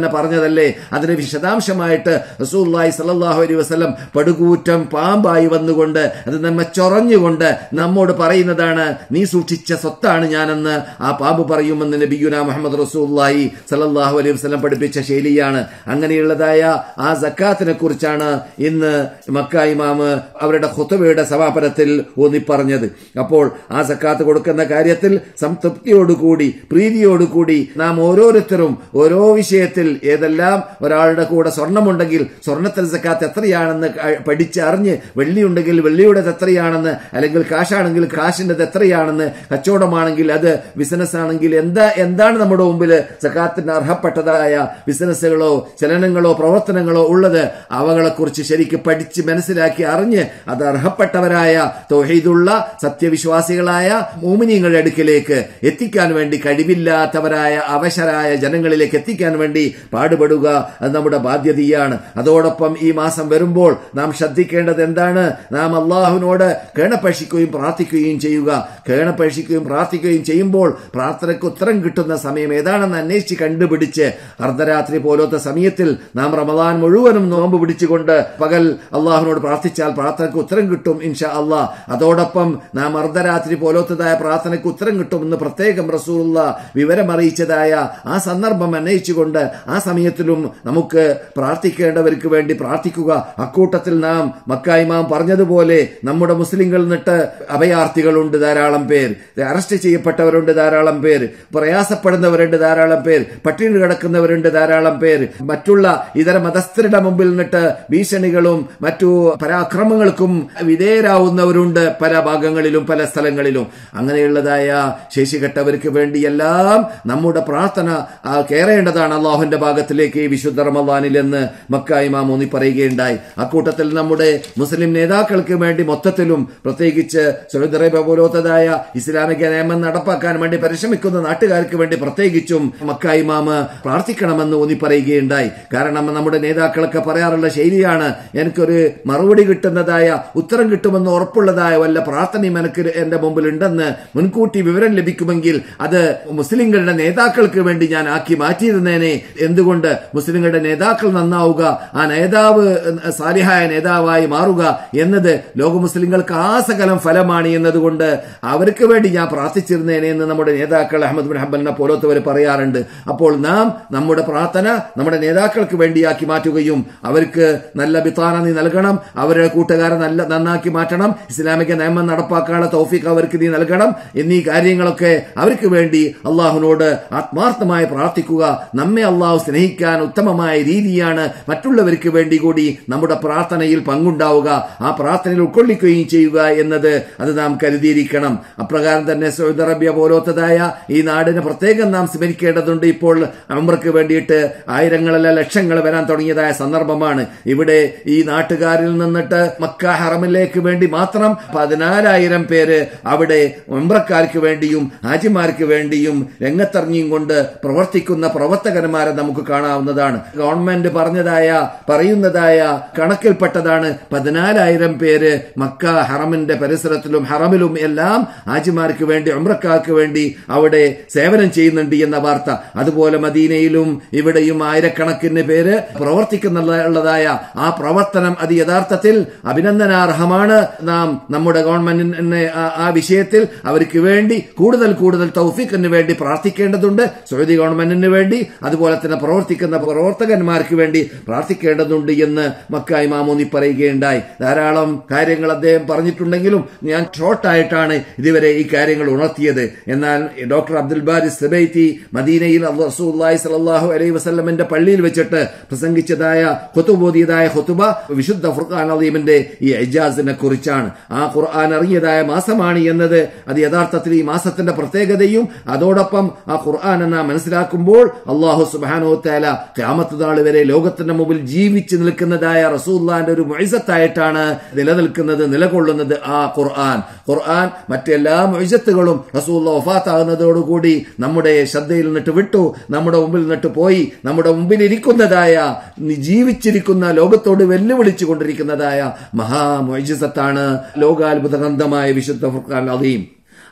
പറഞ്ഞതല്ലേ അതിന് വിശദാംശമായിട്ട് റസൂല്ലായി സല്ലാഹു അലൈ വസ്ലം പടുകൂറ്റം പാമ്പായി വന്നുകൊണ്ട് അത് നമ്മെ ചൊറഞ്ഞുകൊണ്ട് നമ്മോട് പറയുന്നതാണ് നീ സൂക്ഷിച്ച സ്വത്താണ് ഞാനെന്ന് ആ പാമ്പ് പറയുമെന്ന് നബിയുന മുഹമ്മദ് റസൂല്ലായി സല്ലാഹു അലൈഹി വസ്ലം പഠിപ്പിച്ച ശൈലിയാണ് അങ്ങനെയുള്ളതായ ആ സക്കാത്തിനെ കുറിച്ചാണ് ഇന്ന് മക്ക ഇമാമ് അവരുടെ ഖുത്തുബയുടെ സമാപനത്തിൽ ഊന്നി പറഞ്ഞത് അപ്പോൾ ആ സക്കാത്ത് കൊടുക്കുന്ന കാര്യത്തിൽ സംതൃപ്തിയോടുകൂടി പ്രീതിയോടുകൂടി നാം ഓരോരുത്തരും ഓരോ വിഷയത്തിൽ ഏതെല്ലാം ഒരാളുടെ കൂടെ സ്വർണമുണ്ടെങ്കിൽ സ്വർണത്തിൽ സക്കാത്ത് എത്രയാണെന്ന് പഠിച്ചറിഞ്ഞ് വെള്ളിയുണ്ടെങ്കിൽ വെള്ളിയുടെ എത്രയാണെന്ന് അല്ലെങ്കിൽ കാശാണെങ്കിൽ കാശിന്റെ എത്രയാണെന്ന് കച്ചവടമാണെങ്കിൽ അത് ബിസിനസ് ആണെങ്കിൽ എന്താ എന്താണ് നമ്മുടെ മുമ്പിൽ സക്കാത്തിന് അർഹപ്പെട്ടതായ ബിസിനസ്സുകളോ ചലനങ്ങളോ പ്രവർത്തനങ്ങളോ ഉള്ളത് അവകളെ കുറിച്ച് ശരിക്ക് പഠിച്ച് മനസ്സിലാക്കി അറിഞ്ഞ് അത് അർഹപ്പെട്ടവരായ തൊഹീദുള്ള സത്യവിശ്വാസികളായ മോമിനിയങ്ങളുടെ അടുക്കിലേക്ക് എത്തിക്കാൻ വേണ്ടി കഴിവില്ലാത്തവരായ അവശരായ ജനങ്ങളിലേക്ക് എത്തിക്കാൻ വേണ്ടി പാടുപെടുക അത് നമ്മുടെ ബാധ്യതയാണ് അതോടൊപ്പം ഈ മാസം വരുമ്പോൾ നാം ശ്രദ്ധിക്കേണ്ടത് എന്താണ് നാം അള്ളാഹുവിനോട് കേണപേക്ഷിക്കുകയും പ്രാർത്ഥിക്കുകയും ചെയ്യുക കേണപേക്ഷിക്കുകയും പ്രാർത്ഥിക്കുകയും ചെയ്യുമ്പോൾ പ്രാർത്ഥനയ്ക്ക് ഉത്തരം കിട്ടുന്ന സമയം ഏതാണെന്ന് അന്വേഷിച്ച് കണ്ടുപിടിച്ച് അർദ്ധരാത്രി പോലത്തെ സമയത്തിൽ നാം റമദാൻ മുഴുവനും നോമ്പ് പിടിച്ചുകൊണ്ട് പകൽ അള്ളാഹുവിനോട് പ്രാർത്ഥിച്ചാൽ പ്രാർത്ഥനയ്ക്ക് ഉത്തരം കിട്ടും ഇൻഷാ അള്ളാഹ് അതോടൊപ്പം നാം അർദ്ധരാത്രി പോലത്തതായ പ്രാർത്ഥനയ്ക്ക് ഉത്തരം കിട്ടുമെന്ന് പ്രത്യേകം റസൂലുള്ള വിവരമറിയിച്ചതായ ആ സന്ദർഭം അന്വയിച്ചുകൊണ്ട് ആ സമയത്തിലും നമുക്ക് പ്രാർത്ഥിക്കേണ്ടവർക്ക് വേണ്ടി പ്രാർത്ഥിക്കുക അക്കൂട്ടത്തിൽ നാം മക്കായിമാം പറഞ്ഞതുപോലെ നമ്മുടെ മുസ്ലിങ്ങൾ നിട്ട് അഭയാർത്ഥികളുണ്ട് ധാരാളം പേർ അറസ്റ്റ് ചെയ്യപ്പെട്ടവരുണ്ട് ധാരാളം പേർ പ്രയാസപ്പെടുന്നവരുണ്ട് ധാരാളം പേർ പട്ടിണി കിടക്കുന്നവരുണ്ട് ധാരാളം പേർ മറ്റുള്ള ഇതര മതസ്ഥരുടെ മുമ്പിൽ നിന്നിട്ട് ഭീഷണികളും മറ്റു പരാക്രമങ്ങൾക്കും വിധേയരാവുന്നവരുണ്ട് പല ഭാഗങ്ങളിലും പല സ്ഥലങ്ങളിലും അങ്ങനെയുള്ളതായ ശേഷികെട്ടവർക്ക് വേണ്ടി എല്ലാം നമ്മുടെ പ്രാർത്ഥന കയറേണ്ടതാണ് അള്ളാഹുന്റെ ഭാഗത്തിലേക്ക് ഈ വിശുദ്ധ റമദാനിൽ എന്ന് മക്ക ഇമാം ഊന്നി പറയുകയുണ്ടായി അക്കൂട്ടത്തിൽ നമ്മുടെ മുസ്ലിം നേതാക്കൾക്ക് വേണ്ടി മൊത്തത്തിലും പ്രത്യേകിച്ച് സൗദി അറേബ്യ പോലത്തതായ ഇസ്ലാമിക നിയമം നടപ്പാക്കാൻ വേണ്ടി പരിശ്രമിക്കുന്ന നാട്ടുകാർക്ക് വേണ്ടി പ്രത്യേകിച്ചും മക്ക ഇമാമ് പ്രാർത്ഥിക്കണമെന്ന് ഊന്നി പറയുകയുണ്ടായി കാരണം നമ്മുടെ നേതാക്കളൊക്കെ പറയാറുള്ള ശൈലിയാണ് എനിക്കൊരു മറുപടി കിട്ടുന്നതായ ഉത്തരം കിട്ടുമെന്ന് ഉറപ്പുള്ളതായ വല്ല പ്രാർത്ഥനയും എനിക്ക് എന്റെ മുമ്പിൽ ഉണ്ടെന്ന് മുൻകൂട്ടി വിവരം ലഭിക്കുമെങ്കിൽ അത് മുസ്ലിങ്ങളുടെ നേതാക്കൾക്ക് വേണ്ടി ഞാൻ ആക്കി മാറ്റിയിരുന്നേനെ എന്തുകൊണ്ട് മുസ്ലിങ്ങളുടെ നേതാക്കൾ നന്നാവുക ആ നേതാവ് സാലിഹായ നേതാവായി മാറുക എന്നത് ലോക മുസ്ലിങ്ങൾക്ക് ആസകലം ഫലമാണ് എന്നതുകൊണ്ട് അവർക്ക് വേണ്ടി ഞാൻ പ്രാർത്ഥിച്ചിരുന്നേനെ എന്ന് നമ്മുടെ നേതാക്കൾ അഹമ്മദ് ബിൻ ഹബലിനെ പോലത്തവർ പറയാറുണ്ട് അപ്പോൾ നാം നമ്മുടെ പ്രാർത്ഥന നമ്മുടെ നേതാക്കൾക്ക് വേണ്ടിയാക്കി മാറ്റുകയും അവർക്ക് നല്ല ബിത്താന നീ നൽകണം അവരുടെ കൂട്ടുകാരെ നല്ല നന്നാക്കി മാറ്റണം ഇസ്ലാമിക നിയമം നടപ്പാക്കാനുള്ള തൗഫീഖ് അവർക്ക് നീ നൽകണം എന്നീ കാര്യങ്ങളൊക്കെ അവർക്ക് വേണ്ടി അള്ളാഹുനോട് ആത്മാർത്ഥമായി പ്രാർത്ഥിക്കുക നമ്മെ അള്ളാഹു സ്നേഹിക്കാൻ ഉത്തമമായ രീതിയാണ് മറ്റുള്ളവർക്ക് വേണ്ടി കൂടി നമ്മുടെ പ്രാർത്ഥനയിൽ പങ്കുണ്ടാവുക ആ പ്രാർത്ഥനയിൽ ഉൾക്കൊള്ളിക്കുകയും ചെയ്യുക എന്നത് അത് നാം കരുതിയിരിക്കണം അപ്രകാരം തന്നെ സൗദി അറേബ്യ പോലത്തതായ ഈ നാടിനെ പ്രത്യേകം നാം സ്മരിക്കേണ്ടതുണ്ട് ഇപ്പോൾ അമർക്ക് വേണ്ടിയിട്ട് ആയിരങ്ങളല്ല ലക്ഷങ്ങൾ വരാൻ തുടങ്ങിയതായ സന്ദർഭമാണ് ഇവിടെ ഈ നാട്ടുകാരിൽ നിന്നിട്ട് മക്ക ഹറമിലേക്ക് വേണ്ടി മാത്രം പതിനാലായിരം പേര് അവിടെ മെമ്പ്രക്കാർക്ക് വേണ്ടിയും ഹാജിമാർക്ക് വേണ്ടിയും രംഗത്തിറങ്ങിയും കൊണ്ട് പ്രവർത്തിക്കുന്ന പ്രവർത്തകന്മാരെ നമുക്ക് കാണാവുന്നതാണ് ഗവൺമെന്റ് പറഞ്ഞതായ പറയുന്നതായ കണക്കിൽപ്പെട്ടതാണ് പതിനാലായിരം പേര് മക്ക ഹറമിന്റെ പരിസരത്തിലും ഹറമിലും എല്ലാം ഹാജിമാർക്ക് വേണ്ടി ഉമ്രക്കാർക്ക് വേണ്ടി അവിടെ സേവനം ചെയ്യുന്നുണ്ട് എന്ന വാർത്ത അതുപോലെ മദീനയിലും ഇവിടെയും ആയിരക്കണക്കിന് പേര് പ്രവർത്തിക്കുന്നുള്ളതായ ആ പ്രവർത്തനം അത് യഥാർത്ഥത്തിൽ അഭിനന്ദനാർഹമാണ് നാം നമ്മുടെ ഗവൺമെന്റിന് ആ വിഷയത്തിൽ അവർക്ക് വേണ്ടി കൂടുതൽ കൂടുതൽ തൗഫീഖിന് വേണ്ടി പ്രാർത്ഥിക്കേണ്ടതുണ്ട് സൗദി ഗവൺമെന്റിന് വേണ്ടി അതുപോലെ തന്നെ പ്രവർത്തിക്കുന്ന പ്രവർത്തകന്മാർക്ക് വേണ്ടി പ്രാർത്ഥിക്കേണ്ടതുണ്ട് എന്ന് മക്കായി മാമൂന്നി പറയുകയുണ്ടായി ധാരാളം കാര്യങ്ങൾ അദ്ദേഹം പറഞ്ഞിട്ടുണ്ടെങ്കിലും ഞാൻ ഷോർട്ടായിട്ടാണ് ഇതുവരെ ഈ കാര്യങ്ങൾ ഉണർത്തിയത് എന്നാൽ ഡോക്ടർ അബ്ദുൽ ബാരി സെബൈത്തി മദീനയിൽ റസൂല്ലായി സലാഹു അലൈഹി വസ്ലമിന്റെ പള്ളിയിൽ വെച്ചിട്ട് പ്രസംഗിച്ചതായ ഹുത്തുബോധിയതായ ഹുത്തുബ വിശുദ്ധ ഫുർഖാൻ അലീമിന്റെ ഈ എജാസിനെ കുറിച്ചാണ് ആ ഖുർആൻ ഇറങ്ങിയതായ മാസമാണ് എന്നത് അത് യഥാർത്ഥത്തിൽ ഈ മാസത്തിന്റെ പ്രത്യേകതയും അതോടൊപ്പം ആ ഖുർആൻ എന്ന മനസ്സിലാക്കുമ്പോൾ അള്ളാഹു സുബാനോ തേല ക്യാമത്ത് നാൾ വരെ ലോകത്തിന്റെ മുമ്പിൽ ജീവിച്ചു നിൽക്കുന്നതായ റസൂല്ലാന്റെ ഒരു മൊയ്സത്തായിട്ടാണ് നിലനിൽക്കുന്നത് നിലകൊള്ളുന്നത് ആ ഖുർആൻ ഖുർആൻ മറ്റെല്ലാ മൊയ്സത്തുകളും റസൂല്ല ഒഫാത്താകുന്നതോടുകൂടി നമ്മുടെ ശ്രദ്ധയിൽ നിന്നിട്ട് വിട്ടു നമ്മുടെ മുമ്പിൽ നിന്നിട്ട് പോയി നമ്മുടെ മുമ്പിൽ ഇരിക്കുന്നതായ ജീവിച്ചിരിക്കുന്ന ലോകത്തോട് വെല്ലുവിളിച്ചു കൊണ്ടിരിക്കുന്നതായ മഹാമൊയ്സത്താണ് ലോകാത്ഭുത ഗ്രന്ഥമായ വിശുദ്ധ ഫുർഖാൻ അലീം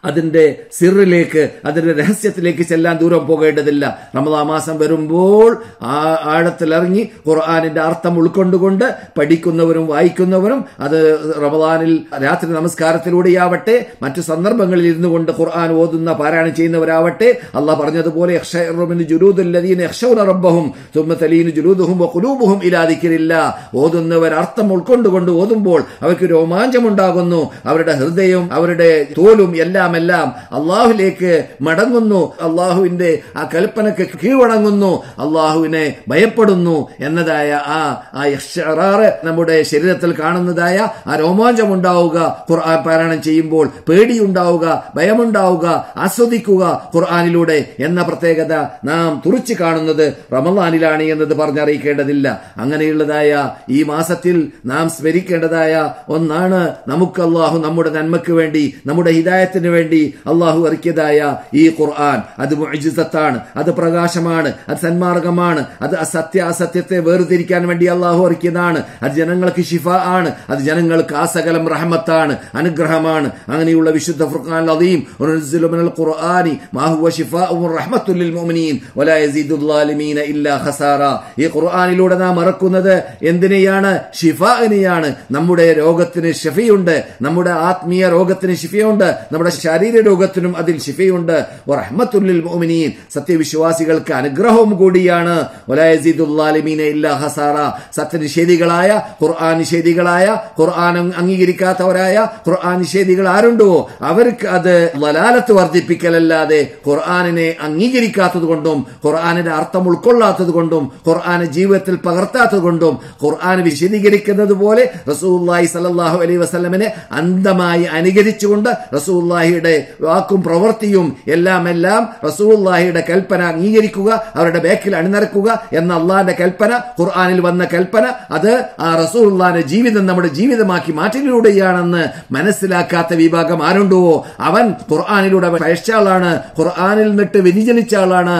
അതിന്റെ സിറിലേക്ക് അതിന്റെ രഹസ്യത്തിലേക്ക് ചെല്ലാൻ ദൂരം പോകേണ്ടതില്ല റമദാ മാസം വരുമ്പോൾ ആ ആഴത്തിലിറങ്ങി ഖുർആാനിന്റെ അർത്ഥം ഉൾക്കൊണ്ടുകൊണ്ട് പഠിക്കുന്നവരും വായിക്കുന്നവരും അത് റമദാനിൽ രാത്രി നമസ്കാരത്തിലൂടെയാവട്ടെ മറ്റു സന്ദർഭങ്ങളിൽ ഇരുന്നു കൊണ്ട് ഖുർആൻ ഓതുന്ന പാരായണം ചെയ്യുന്നവരാവട്ടെ അള്ളാഹ് പറഞ്ഞതുപോലെ യഖ്ഷറുമിന് ജുലൂദുല്ലദീന യഖ്ഷൗന റബ്ബഹും തുമ്മ തലീനു ജുലൂദുഹും വഖുലൂബുഹും ഇലാ ദിക്രില്ല ഓതുന്നവർ അർത്ഥം ഉൾക്കൊണ്ടുകൊണ്ട് ഓതുമ്പോൾ അവർക്ക് രോമാഞ്ചമുണ്ടാകുന്നു അവരുടെ ഹൃദയവും അവരുടെ തോലും എല്ലാം എല്ലാം അള്ളാഹുലേക്ക് മടങ്ങുന്നു അള്ളാഹുവിന്റെ ആ കൽപ്പനക്ക് കീഴ്വണങ്ങുന്നു അള്ളാഹുവിനെ ഭയപ്പെടുന്നു എന്നതായ ആ ആ ഇഷ്റാറ് നമ്മുടെ ശരീരത്തിൽ കാണുന്നതായ ആ രോമാഞ്ചം ഉണ്ടാവുക ഖുർആൻ പാരായണം ചെയ്യുമ്പോൾ പേടിയുണ്ടാവുക ഭയമുണ്ടാവുക ആസ്വദിക്കുക ഖുർആാനിലൂടെ എന്ന പ്രത്യേകത നാം തുറച്ചു കാണുന്നത് റമദാനിലാണ് എന്നത് പറഞ്ഞറിയിക്കേണ്ടതില്ല അങ്ങനെയുള്ളതായ ഈ മാസത്തിൽ നാം സ്മരിക്കേണ്ടതായ ഒന്നാണ് നമുക്ക് അള്ളാഹു നമ്മുടെ നന്മയ്ക്ക് വേണ്ടി നമ്മുടെ ഹിദായത്തിന് വേണ്ടി അള്ളാഹു ഇറക്കിയതായ ഈ ഖുർആൻ അത് മുഅ്ജിസത്താണ് അത് പ്രകാശമാണ് അത് സന്മാർഗമാണ് അത് അസത്യ അസത്യത്തെ വേർതിരിക്കാൻ വേണ്ടി അള്ളാഹു ഇറക്കിയതാണ് അത് ജനങ്ങൾക്ക് ഷിഫ ആണ് അത് ജനങ്ങൾക്ക് ആസകലം റഹമത്താണ് അനുഗ്രഹമാണ് അങ്ങനെയുള്ള വിശുദ്ധ ഫുർഖാൻ അദീം ഉനസ്സിലു മിനൽ ഖുർആനി മാ ഹുവ ശിഫാഉ റഹ്മത്തുൽ ലിൽ മുഅ്മിനീൻ വലാ യസീദുൽ ളാലിമീന ഇല്ലാ ഖസാറ ഈ ഖുർആനിലൂടെ നാം ഇറക്കുന്നത് എന്തിനെയാണ് ഷിഫാഇനെയാണ് നമ്മുടെ രോഗത്തിന് ഷിഫയുണ്ട് നമ്മുടെ ആത്മീയ രോഗത്തിന് ഷിഫയുണ്ട് നമ്മുടെ ശാരീരിക രോഗത്തിനും അതിൽ ഷിഫയുണ്ട് റഹ്മത്തുൽ ലിൽ മുഅ്മിനീൻ സത്യവിശ്വാസികൾക്ക് അനുഗ്രഹവും കൂടിയാണ് വലാ യസീദുൽ ളാലിമീന ഇല്ലാ ഖസാറ സത്യനിഷേധികളായ ഖുർആൻ നിഷേധികളായ ഖുർആൻ അംഗീകരിക്കാത്തവരായ ഖുർആൻ നിഷേധികൾ ആരുണ്ടോ അവർക്ക് അത് വലാലത്ത് വർദ്ധിപ്പിക്കലല്ലാതെ ഖുർആാനിനെ അംഗീകരിക്കാത്തത് കൊണ്ടും ഖുർആാനിന്റെ അർത്ഥം ഉൾക്കൊള്ളാത്തത് കൊണ്ടും ഖുർആാന് ജീവിതത്തിൽ പകർത്താത്തത് കൊണ്ടും ഖുർആൻ വിശദീകരിക്കുന്നത് പോലെ റസൂല്ലാഹി സല്ലാഹു അലൈഹി വസ്ലമിനെ അന്ധമായി അനുകരിച്ചുകൊണ്ട് റസൂല്ലാഹിയുടെ വാക്കും പ്രവൃത്തിയും എല്ലാം എല്ലാം റസൂല്ലാഹിയുടെ കൽപ്പന അംഗീകരിക്കുക അവരുടെ ബേക്കിൽ അണിനിരക്കുക എന്ന അള്ളാഹിന്റെ കൽപ്പന ഖുർആാനിൽ വന്ന കൽപ്പന അത് ആ റസൂല്ലാന്റെ ജീവിതം നമ്മുടെ ജീവിതമാക്കി മാറ്റിലൂടെയാണെന്ന് മനസ്സിലാക്കാത്ത വിഭാഗം ആരുണ്ടോ അവൻ ഖുർആാനിലൂടെ പഴച്ച ആളാണ് ഖുർആാനിൽ നിന്നിട്ട് വ്യതിചലിച്ച ആളാണ്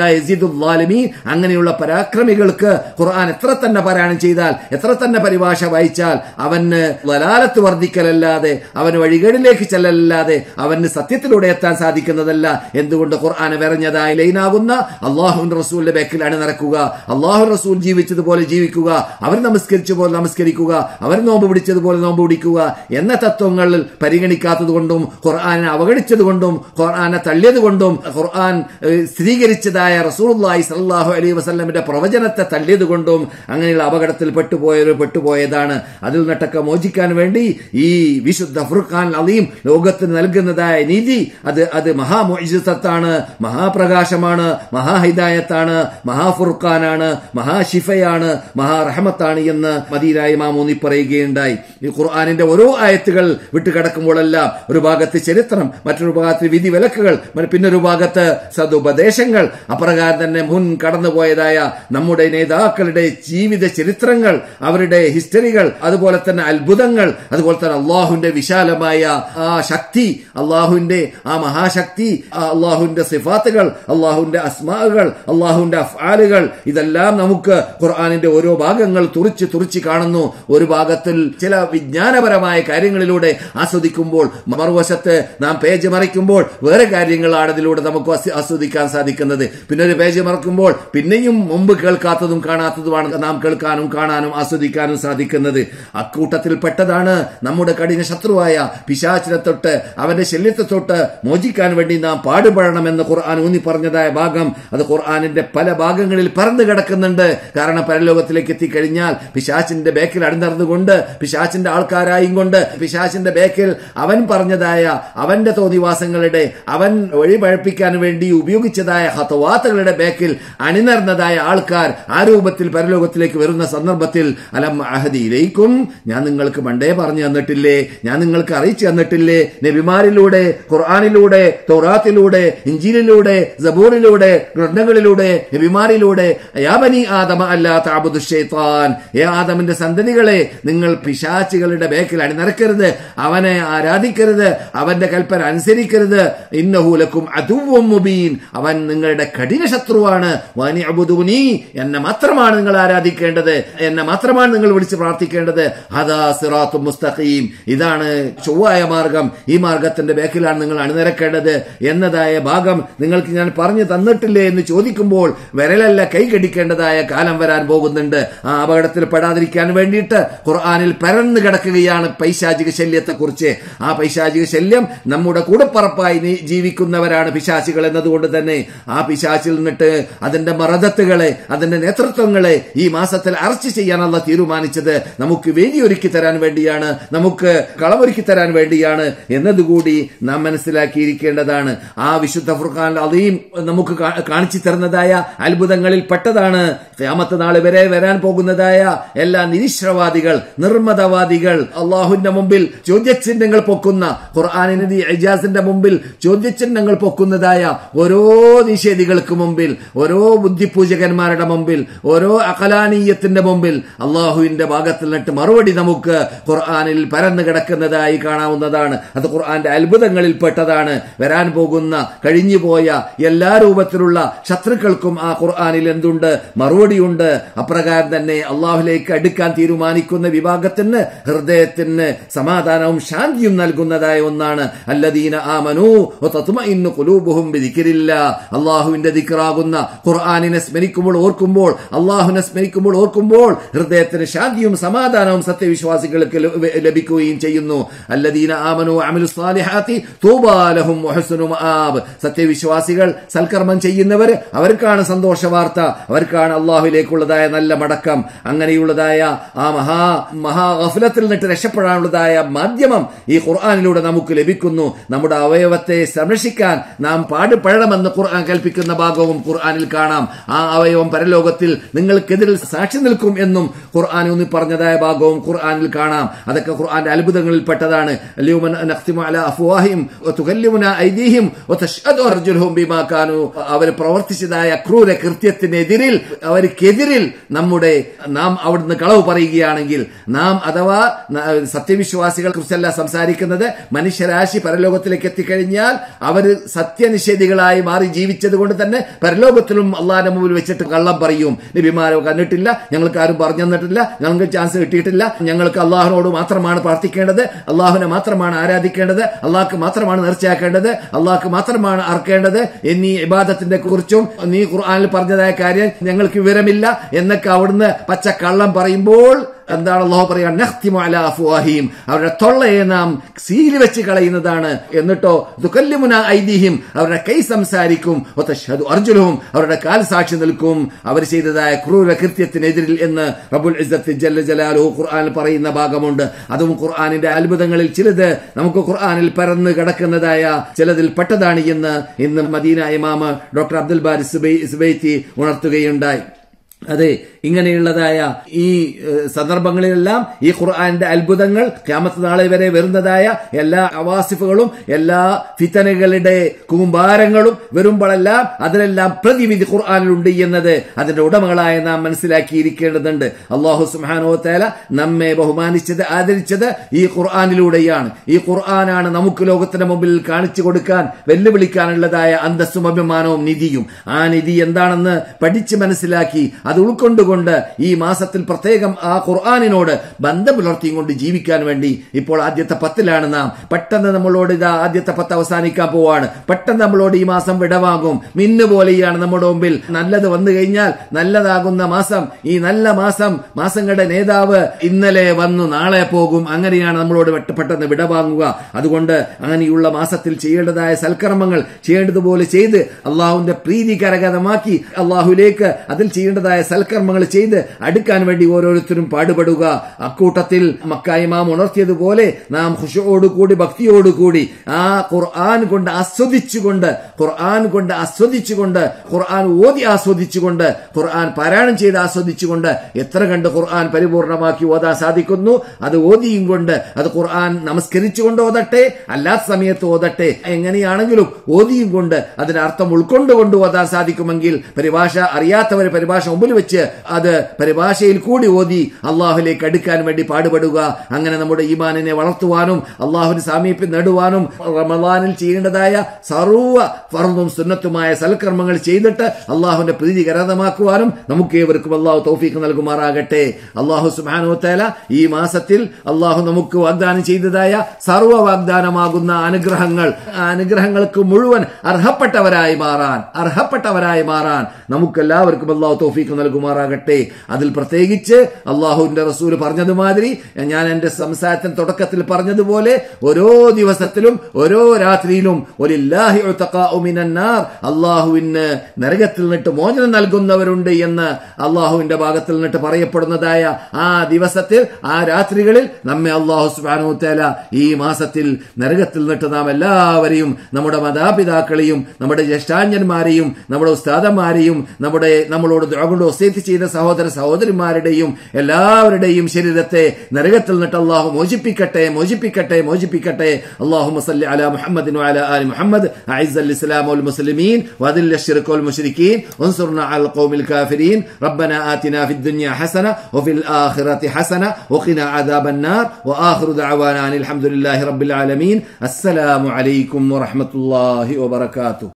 അങ്ങനെയുള്ള പരാക്രമികൾക്ക് ഖുർആൻ എത്ര തന്നെ പാരായണം ചെയ്താൽ എത്ര തന്നെ പരിഭാഷ വായിച്ചാൽ അവന് വലാലത്ത് വർദ്ധിക്കലല്ലാതെ അവന് വഴികളിലേക്ക് ചെല്ലലല്ലാതെ അവന് സത്യത്തിലൂടെ എത്താൻ സാധിക്കുന്നതല്ല എന്തുകൊണ്ട് ഖുർആൻ വിറഞ്ഞതായി ലൈനാകുന്ന അള്ളാഹുവിന്റെ റസൂലിന്റെ ബേക്കിൽ അണിനിറക്കുക അള്ളാഹു റസൂൽ ജീവിച്ചതുപോലെ ജീവിക്കുക അവർ നമസ്കരിച്ച പോലെ നമസ്കരിക്കുക അവർ നോമ്പ് പിടിച്ചതുപോലെ നോമ്പ് പിടിക്കുക എന്ന തത്വങ്ങൾ പരിഗണിക്കാത്തതുകൊണ്ടും ഖുർആാനെ അവഗണിച്ചതുകൊണ്ടും ഖുർആാനെ തള്ളിയതുകൊണ്ടും ഖുർആൻ സ്ഥിരീകരിച്ചതായ റസൂർലായി സല്ലാഹു അലൈ വസ്ലമിന്റെ പ്രവചനത്തെ തള്ളിയതുകൊണ്ടും അങ്ങനെയുള്ള അപകടത്തിൽ പെട്ടുപോയവർ പെട്ടുപോയതാണ് അതിൽ നിന്നൊക്കെ മോചിക്കാൻ വേണ്ടി ഈ വിശുദ്ധ ഫുർഖാൻ അലീം ലോകത്തിന് നൽകുന്നതായ നീതി അത് അത് മഹാമോജിസത്താണ് മഹാപ്രകാശമാണ് മഹാഹിദായത്താണ് മഹാഫുർഖാനാണ് മഹാഷിഫയാണ് മഹാറഹമത്താണ് എന്ന് മദീനായ മാമൂന്നി പറയുകയുണ്ടായി ഈ ഖുർആാനിന്റെ ഓരോ ആയത്തുകൾ വിട്ടുകിടക്കുമ്പോഴെല്ലാം ഒരു ഭാഗത്ത് ചരിത്രം മറ്റൊരു ഭാഗത്ത് വിധി വിലക്കുകൾ പിന്നൊരു ഭാഗത്ത് സതുപദേശങ്ങൾ അപ്രകാരം തന്നെ മുൻ കടന്നുപോയതായ നമ്മുടെ നേതാക്കളുടെ ജീവിത ചരിത്രങ്ങൾ അവരുടെ ഹിസ്റ്ററികൾ അതുപോലെ തന്നെ അത്ഭുതങ്ങൾ അതുപോലെ തന്നെ അള്ളാഹുവിന്റെ വിശാലമായ ആ ശക്തി അള്ളാഹുവിന്റെ ആ മഹാശക്തി അള്ളാഹുവിന്റെ സിഫാത്തുകൾ അള്ളാഹുവിന്റെ അസ്മാകൾ അള്ളാഹുവിന്റെ അഫ്ആലുകൾ ഇതെല്ലാം നമുക്ക് ഖുർആാനിന്റെ ഓരോ ഭാഗങ്ങൾ തുറിച്ച് തുറിച്ച് കാണുന്നു ഒരു ഭാഗത്തിൽ ചില വിജ്ഞാനപരമായ കാര്യങ്ങളിലൂടെ ആസ്വദിക്കുമ്പോൾ മറുവശത്ത് നാം പേജ് മറിക്കുമ്പോൾ വേറെ കാര്യങ്ങളാണ് ഇതിലൂടെ നമുക്ക് ആസ്വദിക്കാൻ സാധിക്കുന്നത് പിന്നെ ഒരു പേജ് മറക്കുമ്പോൾ പിന്നെയും മുമ്പ് കേൾക്കാത്തതും കാണാത്തതുമാണ് നാം കേൾക്കാനും കാണാനും ആസ്വദിക്കാനും സാധിക്കുന്നത് അക്കൂട്ടത്തിൽ പെട്ടതാണ് നമ്മുടെ കഠിന ശത്രുവായ പിശാചിനെ തൊട്ട് അവന്റെ ശല്യത്തെ തൊട്ട് മോചിക്കാൻ വേണ്ടി നാം പാടുപെടണമെന്ന് ഖുർആൻ ഊന്നി പറഞ്ഞതായ ഭാഗം അത് ഖുർആാനിന്റെ പല ഭാഗങ്ങളിൽ പറന്നു കിടക്കുന്നുണ്ട് കാരണം പരലോകത്തിലേക്ക് എത്തിക്കഴിഞ്ഞാൽ പിശാച്ചിന്റെ ബേക്കിൽ അണിനിറന്നുകൊണ്ട് പിശാച്ചിന്റെ ആൾക്കാരായും കൊണ്ട് പിശാച്ചിന്റെ ബേക്കിൽ അവൻ പറഞ്ഞതായ അവന്റെ തോന്നിവാസങ്ങളുടെ അവൻ വഴിപഴപ്പിക്കാൻ വേണ്ടി ഉപയോഗിച്ചതായ ഹതവാത്തകളുടെ ബേക്കിൽ അണിനിർന്നതായ ആൾക്കാർ ആ രൂപത്തിൽ പരലോകത്തിലേക്ക് വരുന്ന സന്ദർഭത്തിൽ അലം അഹദിയിലേക്കും ഞാൻ നിങ്ങൾക്ക് പണ്ടേ പറഞ്ഞു തന്നിട്ടില്ലേ ഞാൻ നിങ്ങൾക്ക് അറിയിച്ചു തന്നിട്ടില്ലേ നബിമാരിലൂടെ ഖുർആാനിലൂടെ തോറാത്തിലൂടെ ഇഞ്ചിലിലൂടെ സബൂറിലൂടെ ഗ്രന്ഥങ്ങളിലൂടെ നബിമാരിലൂടെ യാബനി ആദമ അല്ലാ താബുദു ഷെയ്ത്താൻ ഏ ആദമിന്റെ സന്തതികളെ നിങ്ങൾ പിശാച്ചുകളുടെ ബേക്കിൽ അണിനിറക്കരുത് അവനെ ആരാധിക്കരുത് അവന്റെ കൽപ്പന അനുസരിക്കരുത് ഇന്നഹൂലക്കും അതുവും മുബീൻ അവൻ നിങ്ങളുടെ കഠിന ശത്രുവാണ് വാനി അബുദൂനി എന്നെ മാത്രമാണ് നിങ്ങൾ ആരാധിക്കേണ്ടത് എന്നെ മാത്രമാണ് നിങ്ങൾ വിളിച്ച് പ്രാർത്ഥിക്കേണ്ടത് അതാ സിറാത്തു മുസ്തഖീം ഇതാണ് ചൊവ്വായ മാർഗം ഈ മാർഗത്തിൽ വിശ്വാസത്തിന്റെ ബേക്കിലാണ് നിങ്ങൾ അണിനിരക്കേണ്ടത് എന്നതായ ഭാഗം നിങ്ങൾക്ക് ഞാൻ പറഞ്ഞു തന്നിട്ടില്ലേ എന്ന് ചോദിക്കുമ്പോൾ വിരലല്ല കൈകടിക്കേണ്ടതായ കാലം വരാൻ പോകുന്നുണ്ട് ആ അപകടത്തിൽ പെടാതിരിക്കാൻ വേണ്ടിയിട്ട് ഖുർആാനിൽ പരന്നു കിടക്കുകയാണ് പൈശാചിക ശല്യത്തെക്കുറിച്ച് ആ പൈശാചിക ശല്യം നമ്മുടെ കൂടപ്പറപ്പായി നീ ജീവിക്കുന്നവരാണ് പിശാചികൾ എന്നതുകൊണ്ട് തന്നെ ആ പിശാചിൽ നിന്നിട്ട് അതിന്റെ മറദത്തുകളെ അതിന്റെ നേതൃത്വങ്ങളെ ഈ മാസത്തിൽ അറസ്റ്റ് ചെയ്യാനുള്ള തീരുമാനിച്ചത് നമുക്ക് വേദിയൊരുക്കി തരാൻ വേണ്ടിയാണ് നമുക്ക് കളമൊരുക്കി തരാൻ വേണ്ടിയാണ് എന്നതുകൂടി നാം മനസ്സിലാക്കിയിരിക്കേണ്ടതാണ് ആ വിശുദ്ധ ഫുർഖാൻ അലീം നമുക്ക് കാ- കാണിച്ചു തരുന്നതായ അത്ഭുതങ്ങളിൽ പെട്ടതാണ് ഖിയാമത്ത് നാൾ വരെ വരാൻ പോകുന്നതായ എല്ലാ നിരീശ്വരവാദികൾ നിർമ്മതവാദികൾ അള്ളാഹുവിന്റെ മുമ്പിൽ ചോദ്യചിഹ്നങ്ങൾ പൊക്കുന്ന ഖുർആാനിന്റെ ഇജാസിന്റെ മുമ്പിൽ ചോദ്യചിഹ്നങ്ങൾ പൊക്കുന്നതായ ഓരോ നിഷേധികൾക്ക് മുമ്പിൽ ഓരോ ബുദ്ധിപൂജകന്മാരുടെ മുമ്പിൽ ഓരോ അകലാനീയത്തിന്റെ മുമ്പിൽ അള്ളാഹുവിന്റെ ഭാഗത്തിൽ നിന്നിട്ട് മറുപടി നമുക്ക് ഖുർആാനിൽ പരന്നു കിടക്കുന്നതായി കാണാവുന്നതാണ് അത് ഖുർആന്റെ അത്ഭുതങ്ങളിൽ പെട്ടതാണ് വരാൻ പോകുന്ന കഴിഞ്ഞുപോയ എല്ലാ രൂപത്തിലുള്ള ശത്രുക്കൾക്കും ആ ഖുർആാനിൽ എന്തുണ്ട് മറുപടിയുണ്ട് അപ്രകാരം തന്നെ അള്ളാഹുലേക്ക് അടുക്കാൻ തീരുമാനിക്കുന്ന വിഭാഗത്തിന് ഹൃദയത്തിന് സമാധാനവും ശാന്തിയും നൽകുന്നതായ ഒന്നാണ് അല്ലദീന ആമനു തത്മഇന്നു ഖുലൂബുഹും ബിദിക്രില്ല അള്ളാഹുവിന്റെ ദിക്റാകുന്ന ഖുർആനിനെ സ്മരിക്കുമ്പോൾ ഓർക്കുമ്പോൾ അള്ളാഹുവിനെ സ്മരിക്കുമ്പോൾ ഓർക്കുമ്പോൾ ഹൃദയത്തിന് ശാന്തിയും സമാധാനവും സത്യവിശ്വാസികൾക്ക് ലഭ- ലഭിക്കുകയും ചെയ്യുന്നു അല്ലദീന ആമനു അമിലു സാലിഹാത്തി തൂബാലഹും വഹസ്സുനു മആബ് സത്യവിശ്വാസികൾ സൽക്കർമ്മം ചെയ്യുന്നവർ അവർക്കാണ് സന്തോഷ വാർത്ത അവർക്കാണ് അള്ളാഹുലേക്കുള്ളതായ നല്ല മടക്കം അങ്ങനെയുള്ളതായ ആ മഹാ മഹാ ഗഫലത്തിൽ നിന്നിട്ട് രക്ഷപ്പെടാനുള്ളതായ മാധ്യമം ഈ ഖുർആാനിലൂടെ നമുക്ക് ലഭിക്കുന്നു നമ്മുടെ അവയവത്തെ സംരക്ഷിക്കാൻ നാം പാടുപെടണമെന്ന് ഖുർആൻ കൽപ്പിക്കുന്ന ഭാഗവും ഖുർആനിൽ കാണാം ആ അവയവം പരലോകത്തിൽ നിങ്ങൾക്കെതിരിൽ സാക്ഷി നിൽക്കും എന്നും ഖുർആൻ ഊന്നി പറഞ്ഞതായ ഭാഗവും ഖുർആനിൽ കാണാം അതൊക്കെ ഖുർആന്റെ അത്ഭുതങ്ങളിൽ പെട്ടതാണ് അല്യൗമ നഖ്തിമു അലാ അഫ്വാഹിം വതുകല്ലിമുനാ ഐദീഹിം വതശ്ഹദു അർജുലുഹും ബിമാ കാനൂ അവർ പ്രവർത്തിച്ചതായ ക്രൂര കൃത്യത്തിനെതിരിൽ അവർക്കെതിരിൽ നമ്മുടെ നാം അവിടുന്ന് കളവ് പറയുകയാണെങ്കിൽ നാം അഥവാ ന- സത്യവിശ്വാസികളെ കുറിച്ചല്ല സംസാരിക്കുന്നത് മനുഷ്യരാശി പരലോകത്തിലേക്ക് എത്തിക്കഴിഞ്ഞാൽ അവർ സത്യനിഷേധികളായി മാറി ജീവിച്ചത് കൊണ്ട് തന്നെ പരലോകത്തിലും അള്ളാഹിന്റെ മുമ്പിൽ വെച്ചിട്ട് കള്ളം പറയും നബിമാരോ കണ്ടിട്ടില്ല ഞങ്ങൾക്ക് ആരും പറഞ്ഞു തന്നിട്ടില്ല ഞങ്ങൾക്ക് ചാൻസ് കിട്ടിയിട്ടില്ല ഞങ്ങൾക്ക് അള്ളാഹുനോട് മാത്രമാണ് പ്രാർത്ഥിക്കേണ്ടത് അള്ളാഹുവിനെ മാത്രമാണ് ആരാധിക്കേണ്ടത് അള്ളാഹ്ക്ക് മാത്രമാണ് നേർച്ചയാക്കേണ്ടത് അള്ളാഹ്ക്ക് മാത്രമാണ് അർക്കേണ്ടത് എന്നീ ഇബാദത്തിന്റെ കുറിച്ചും നീ ഖുർആനിൽ പറഞ്ഞതായ കാര്യം ഞങ്ങൾക്ക് വിവരമില്ല എന്നൊക്കെ അവിടുന്ന് പച്ച കള്ളം പറയുമ്പോൾ എന്താണ് അള്ളാഹു പറയാ നഖ്തിമു അലാ അഫ്വാഹിം അവരുടെ തൊള്ളയെ നാം സീലി വെച്ച് കളയുന്നതാണ് എന്നിട്ടോ ദുക്കല്ലിമുന ഐതിഹ്യം അവരുടെ കൈ സംസാരിക്കും ഒത്തശ്ഹദു അർജുലവും അവരുടെ കാൽ സാക്ഷി നിൽക്കും അവർ ചെയ്തതായ ക്രൂര കൃത്യത്തിനെതിരിൽ എന്ന് റബുൽ ഇസ്സത്ത് ജല്ല ജലാലു ഖുർആനിൽ പറയുന്ന ഭാഗമുണ്ട് അതും ഖുർആനിന്റെ അത്ഭുതങ്ങളിൽ ചിലത് നമുക്ക് ഖുർആനിൽ പരന്ന് കിടക്കുന്നതായ ചിലതിൽ പെട്ടതാണ് എന്ന് ഇന്ന് മദീന ഇമാമ ഡോക്ടർ അബ്ദുൽ ബാരി സുബൈ സുബൈത്തി ഉണർത്തുകയുണ്ടായി അതെ ഇങ്ങനെയുള്ളതായ ഈ ഏഹ്, സന്ദർഭങ്ങളിലെല്ലാം ഈ ഖുർആന്റെ അത്ഭുതങ്ങൾ ക്യാമത്ത് നാളെ വരെ വരുന്നതായ എല്ലാ അവാസിഫുകളും എല്ലാ ഫിത്തനകളുടെ കൂമ്പാരങ്ങളും വരുമ്പോഴെല്ലാം അതിലെല്ലാം പ്രതിവിധി ഖുർആാനിലുണ്ട് എന്നത് അതിന്റെ ഉടമകളായ നാം മനസ്സിലാക്കിയിരിക്കേണ്ടതുണ്ട് അള്ളാഹു സുഹാനോ തേല നമ്മെ ബഹുമാനിച്ചത് ആദരിച്ചത് ഈ ഖുർആാനിലൂടെയാണ് ഈ ഖുർആനാണ് നമുക്ക് ലോകത്തിന്റെ മുമ്പിൽ കാണിച്ചു കൊടുക്കാൻ വെല്ലുവിളിക്കാനുള്ളതായ അന്തസ്സും അഭിമാനവും നിധിയും ആ നിധി എന്താണെന്ന് പഠിച്ച് മനസ്സിലാക്കി അത് ഉൾക്കൊണ്ടുകൊണ്ട് ഈ മാസത്തിൽ പ്രത്യേകം ആ ഖുർആാനിനോട് ബന്ധം പുലർത്തിയും കൊണ്ട് ജീവിക്കാൻ വേണ്ടി ഇപ്പോൾ ആദ്യത്തെ പത്തിലാണ് നാം പെട്ടെന്ന് നമ്മളോട് ഇതാ ആദ്യത്തെ പത്ത് അവസാനിക്കാൻ പോവാണ് പെട്ടെന്ന് നമ്മളോട് ഈ മാസം വിടവാങ്ങും മിന്നു പോലെയാണ് നമ്മുടെ മുമ്പിൽ നല്ലത് വന്നു കഴിഞ്ഞാൽ നല്ലതാകുന്ന മാസം ഈ നല്ല മാസം മാസങ്ങളുടെ നേതാവ് ഇന്നലെ വന്നു നാളെ പോകും അങ്ങനെയാണ് നമ്മളോട് വെട്ട- പെട്ടെന്ന് വിടവാങ്ങുക അതുകൊണ്ട് അങ്ങനെയുള്ള മാസത്തിൽ ചെയ്യേണ്ടതായ സൽക്കർമ്മങ്ങൾ ചെയ്യേണ്ടതുപോലെ ചെയ്ത് അള്ളാഹുവിന്റെ പ്രീതി കരഗതമാക്കി അള്ളാഹുലേക്ക് അതിൽ ചെയ്യേണ്ടതായ സൽക്കർമ്മങ്ങൾ ചെയ്ത് അടുക്കാൻ വേണ്ടി ഓരോരുത്തരും പാടുപെടുക അക്കൂട്ടത്തിൽ മക്കായിമാം ഉണർത്തിയതുപോലെ നാം ഖുഷോടുകൂടി ഭക്തിയോടുകൂടി ആ ഖുർആൻ കൊണ്ട് ആസ്വദിച്ചുകൊണ്ട് ഖുർആൻ കൊണ്ട് ആസ്വദിച്ചുകൊണ്ട് ഖുർആൻ ഓതി ആസ്വദിച്ചുകൊണ്ട് ഖുർആൻ പാരായണം ചെയ്ത് ആസ്വദിച്ചുകൊണ്ട് എത്ര കണ്ട് ഖുർആൻ പരിപൂർണമാക്കി ഓതാൻ സാധിക്കുന്നു അത് ഓതിയും കൊണ്ട് അത് ഖുർആൻ നമസ്കരിച്ചുകൊണ്ട് ഓതട്ടെ അല്ലാത്ത സമയത്ത് ഓതട്ടെ എങ്ങനെയാണെങ്കിലും ഓതിയും കൊണ്ട് അതിന്റെ അർത്ഥം ഉൾക്കൊണ്ടുകൊണ്ട് ഓതാൻ സാധിക്കുമെങ്കിൽ പരിഭാഷ അറിയാത്തവർ പരിഭാഷ മുമ്പിൽ വെച്ച് അത് പരിഭാഷയിൽ കൂടി ഓതി അള്ളാഹുലേക്ക് അടുക്കാൻ വേണ്ടി പാടുപെടുക അങ്ങനെ നമ്മുടെ ഈമാനിനെ വളർത്തുവാനും അള്ളാഹുവിന് സാമീപ്യം നേടുവാനും റമദാനിൽ ചെയ്യേണ്ടതായ സർവ്വ ഫർദും സുന്നത്തുമായ സൽക്കർമ്മങ്ങൾ ചെയ്തിട്ട് അള്ളാഹുവിന്റെ പ്രീതി കരതമാക്കുവാനും നമുക്ക് ഏവർക്കും അള്ളാഹു തൗഫീഖ് നൽകുമാറാകട്ടെ അള്ളാഹു സുബാനുത്തല ഈ മാസത്തിൽ അള്ളാഹു നമുക്ക് വാഗ്ദാനം ചെയ്തതായ സർവ്വ വാഗ്ദാനമാകുന്ന അനുഗ്രഹങ്ങൾ ആ അനുഗ്രഹങ്ങൾക്ക് മുഴുവൻ അർഹപ്പെട്ടവരായി മാറാൻ അർഹപ്പെട്ടവരായി മാറാൻ നമുക്കെല്ലാവർക്കും അള്ളാഹു തൗഫീഖ് നൽകുമാറാകട്ടെ അതിൽ പ്രത്യേകിച്ച് അള്ളാഹുവിന്റെ റസൂൽ പറഞ്ഞതുമാതിരി ഞാൻ എന്റെ സംസാരത്തിന് തുടക്കത്തിൽ പറഞ്ഞതുപോലെ ഓരോ ദിവസത്തിലും ഓരോ രാത്രിയിലും ഒലില്ലാഹി ഉതഖാഉ മിനന്നാർ അള്ളാഹുവിന് നരകത്തിൽ നിന്നിട്ട് മോചനം നൽകുന്നവരുണ്ട് എന്ന് അള്ളാഹുവിന്റെ ഭാഗത്തിൽ നിന്നിട്ട് പറയപ്പെടുന്നതായ ആ ദിവസത്തിൽ ആ രാത്രികളിൽ നമ്മെ അള്ളാഹു സുബ്ഹാനഹു തആല ഈ മാസത്തിൽ നരകത്തിൽ നിന്നിട്ട് നാം എല്ലാവരെയും നമ്മുടെ മാതാപിതാക്കളെയും നമ്മുടെ ജ്യേഷ്ഠാഞ്ജന്മാരെയും നമ്മുടെ ഉസ്താദന്മാരെയും നമ്മുടെ നമ്മളോട് ദ്രോകൊണ്ട് ഒസേറ്റ് ചെയ്ത സഹോദര സഹോദരിമാരുടെയും എല്ലാവരുടെയും ശരീരത്തെ നരകത്തിൽ നിന്നിട്ട് അള്ളാഹു മോചിപ്പിക്കട്ടെ മോചിപ്പിക്കട്ടെ മോചിപ്പിക്കട്ടെ അള്ളാഹു മസല്ലി അല മുഹമ്മദിൻ وعلى آل محمد أعز الإسلام والمسلمين وأذل الشرك والمشركين وانصرنا على القوم الكافرين ربنا آتنا في الدنيا حسنة وفي الآخرة حسنة وقنا عذاب النار وآخر دعوانا أن الحمد لله رب العالمين السلام عليكم ورحمة الله وبركاته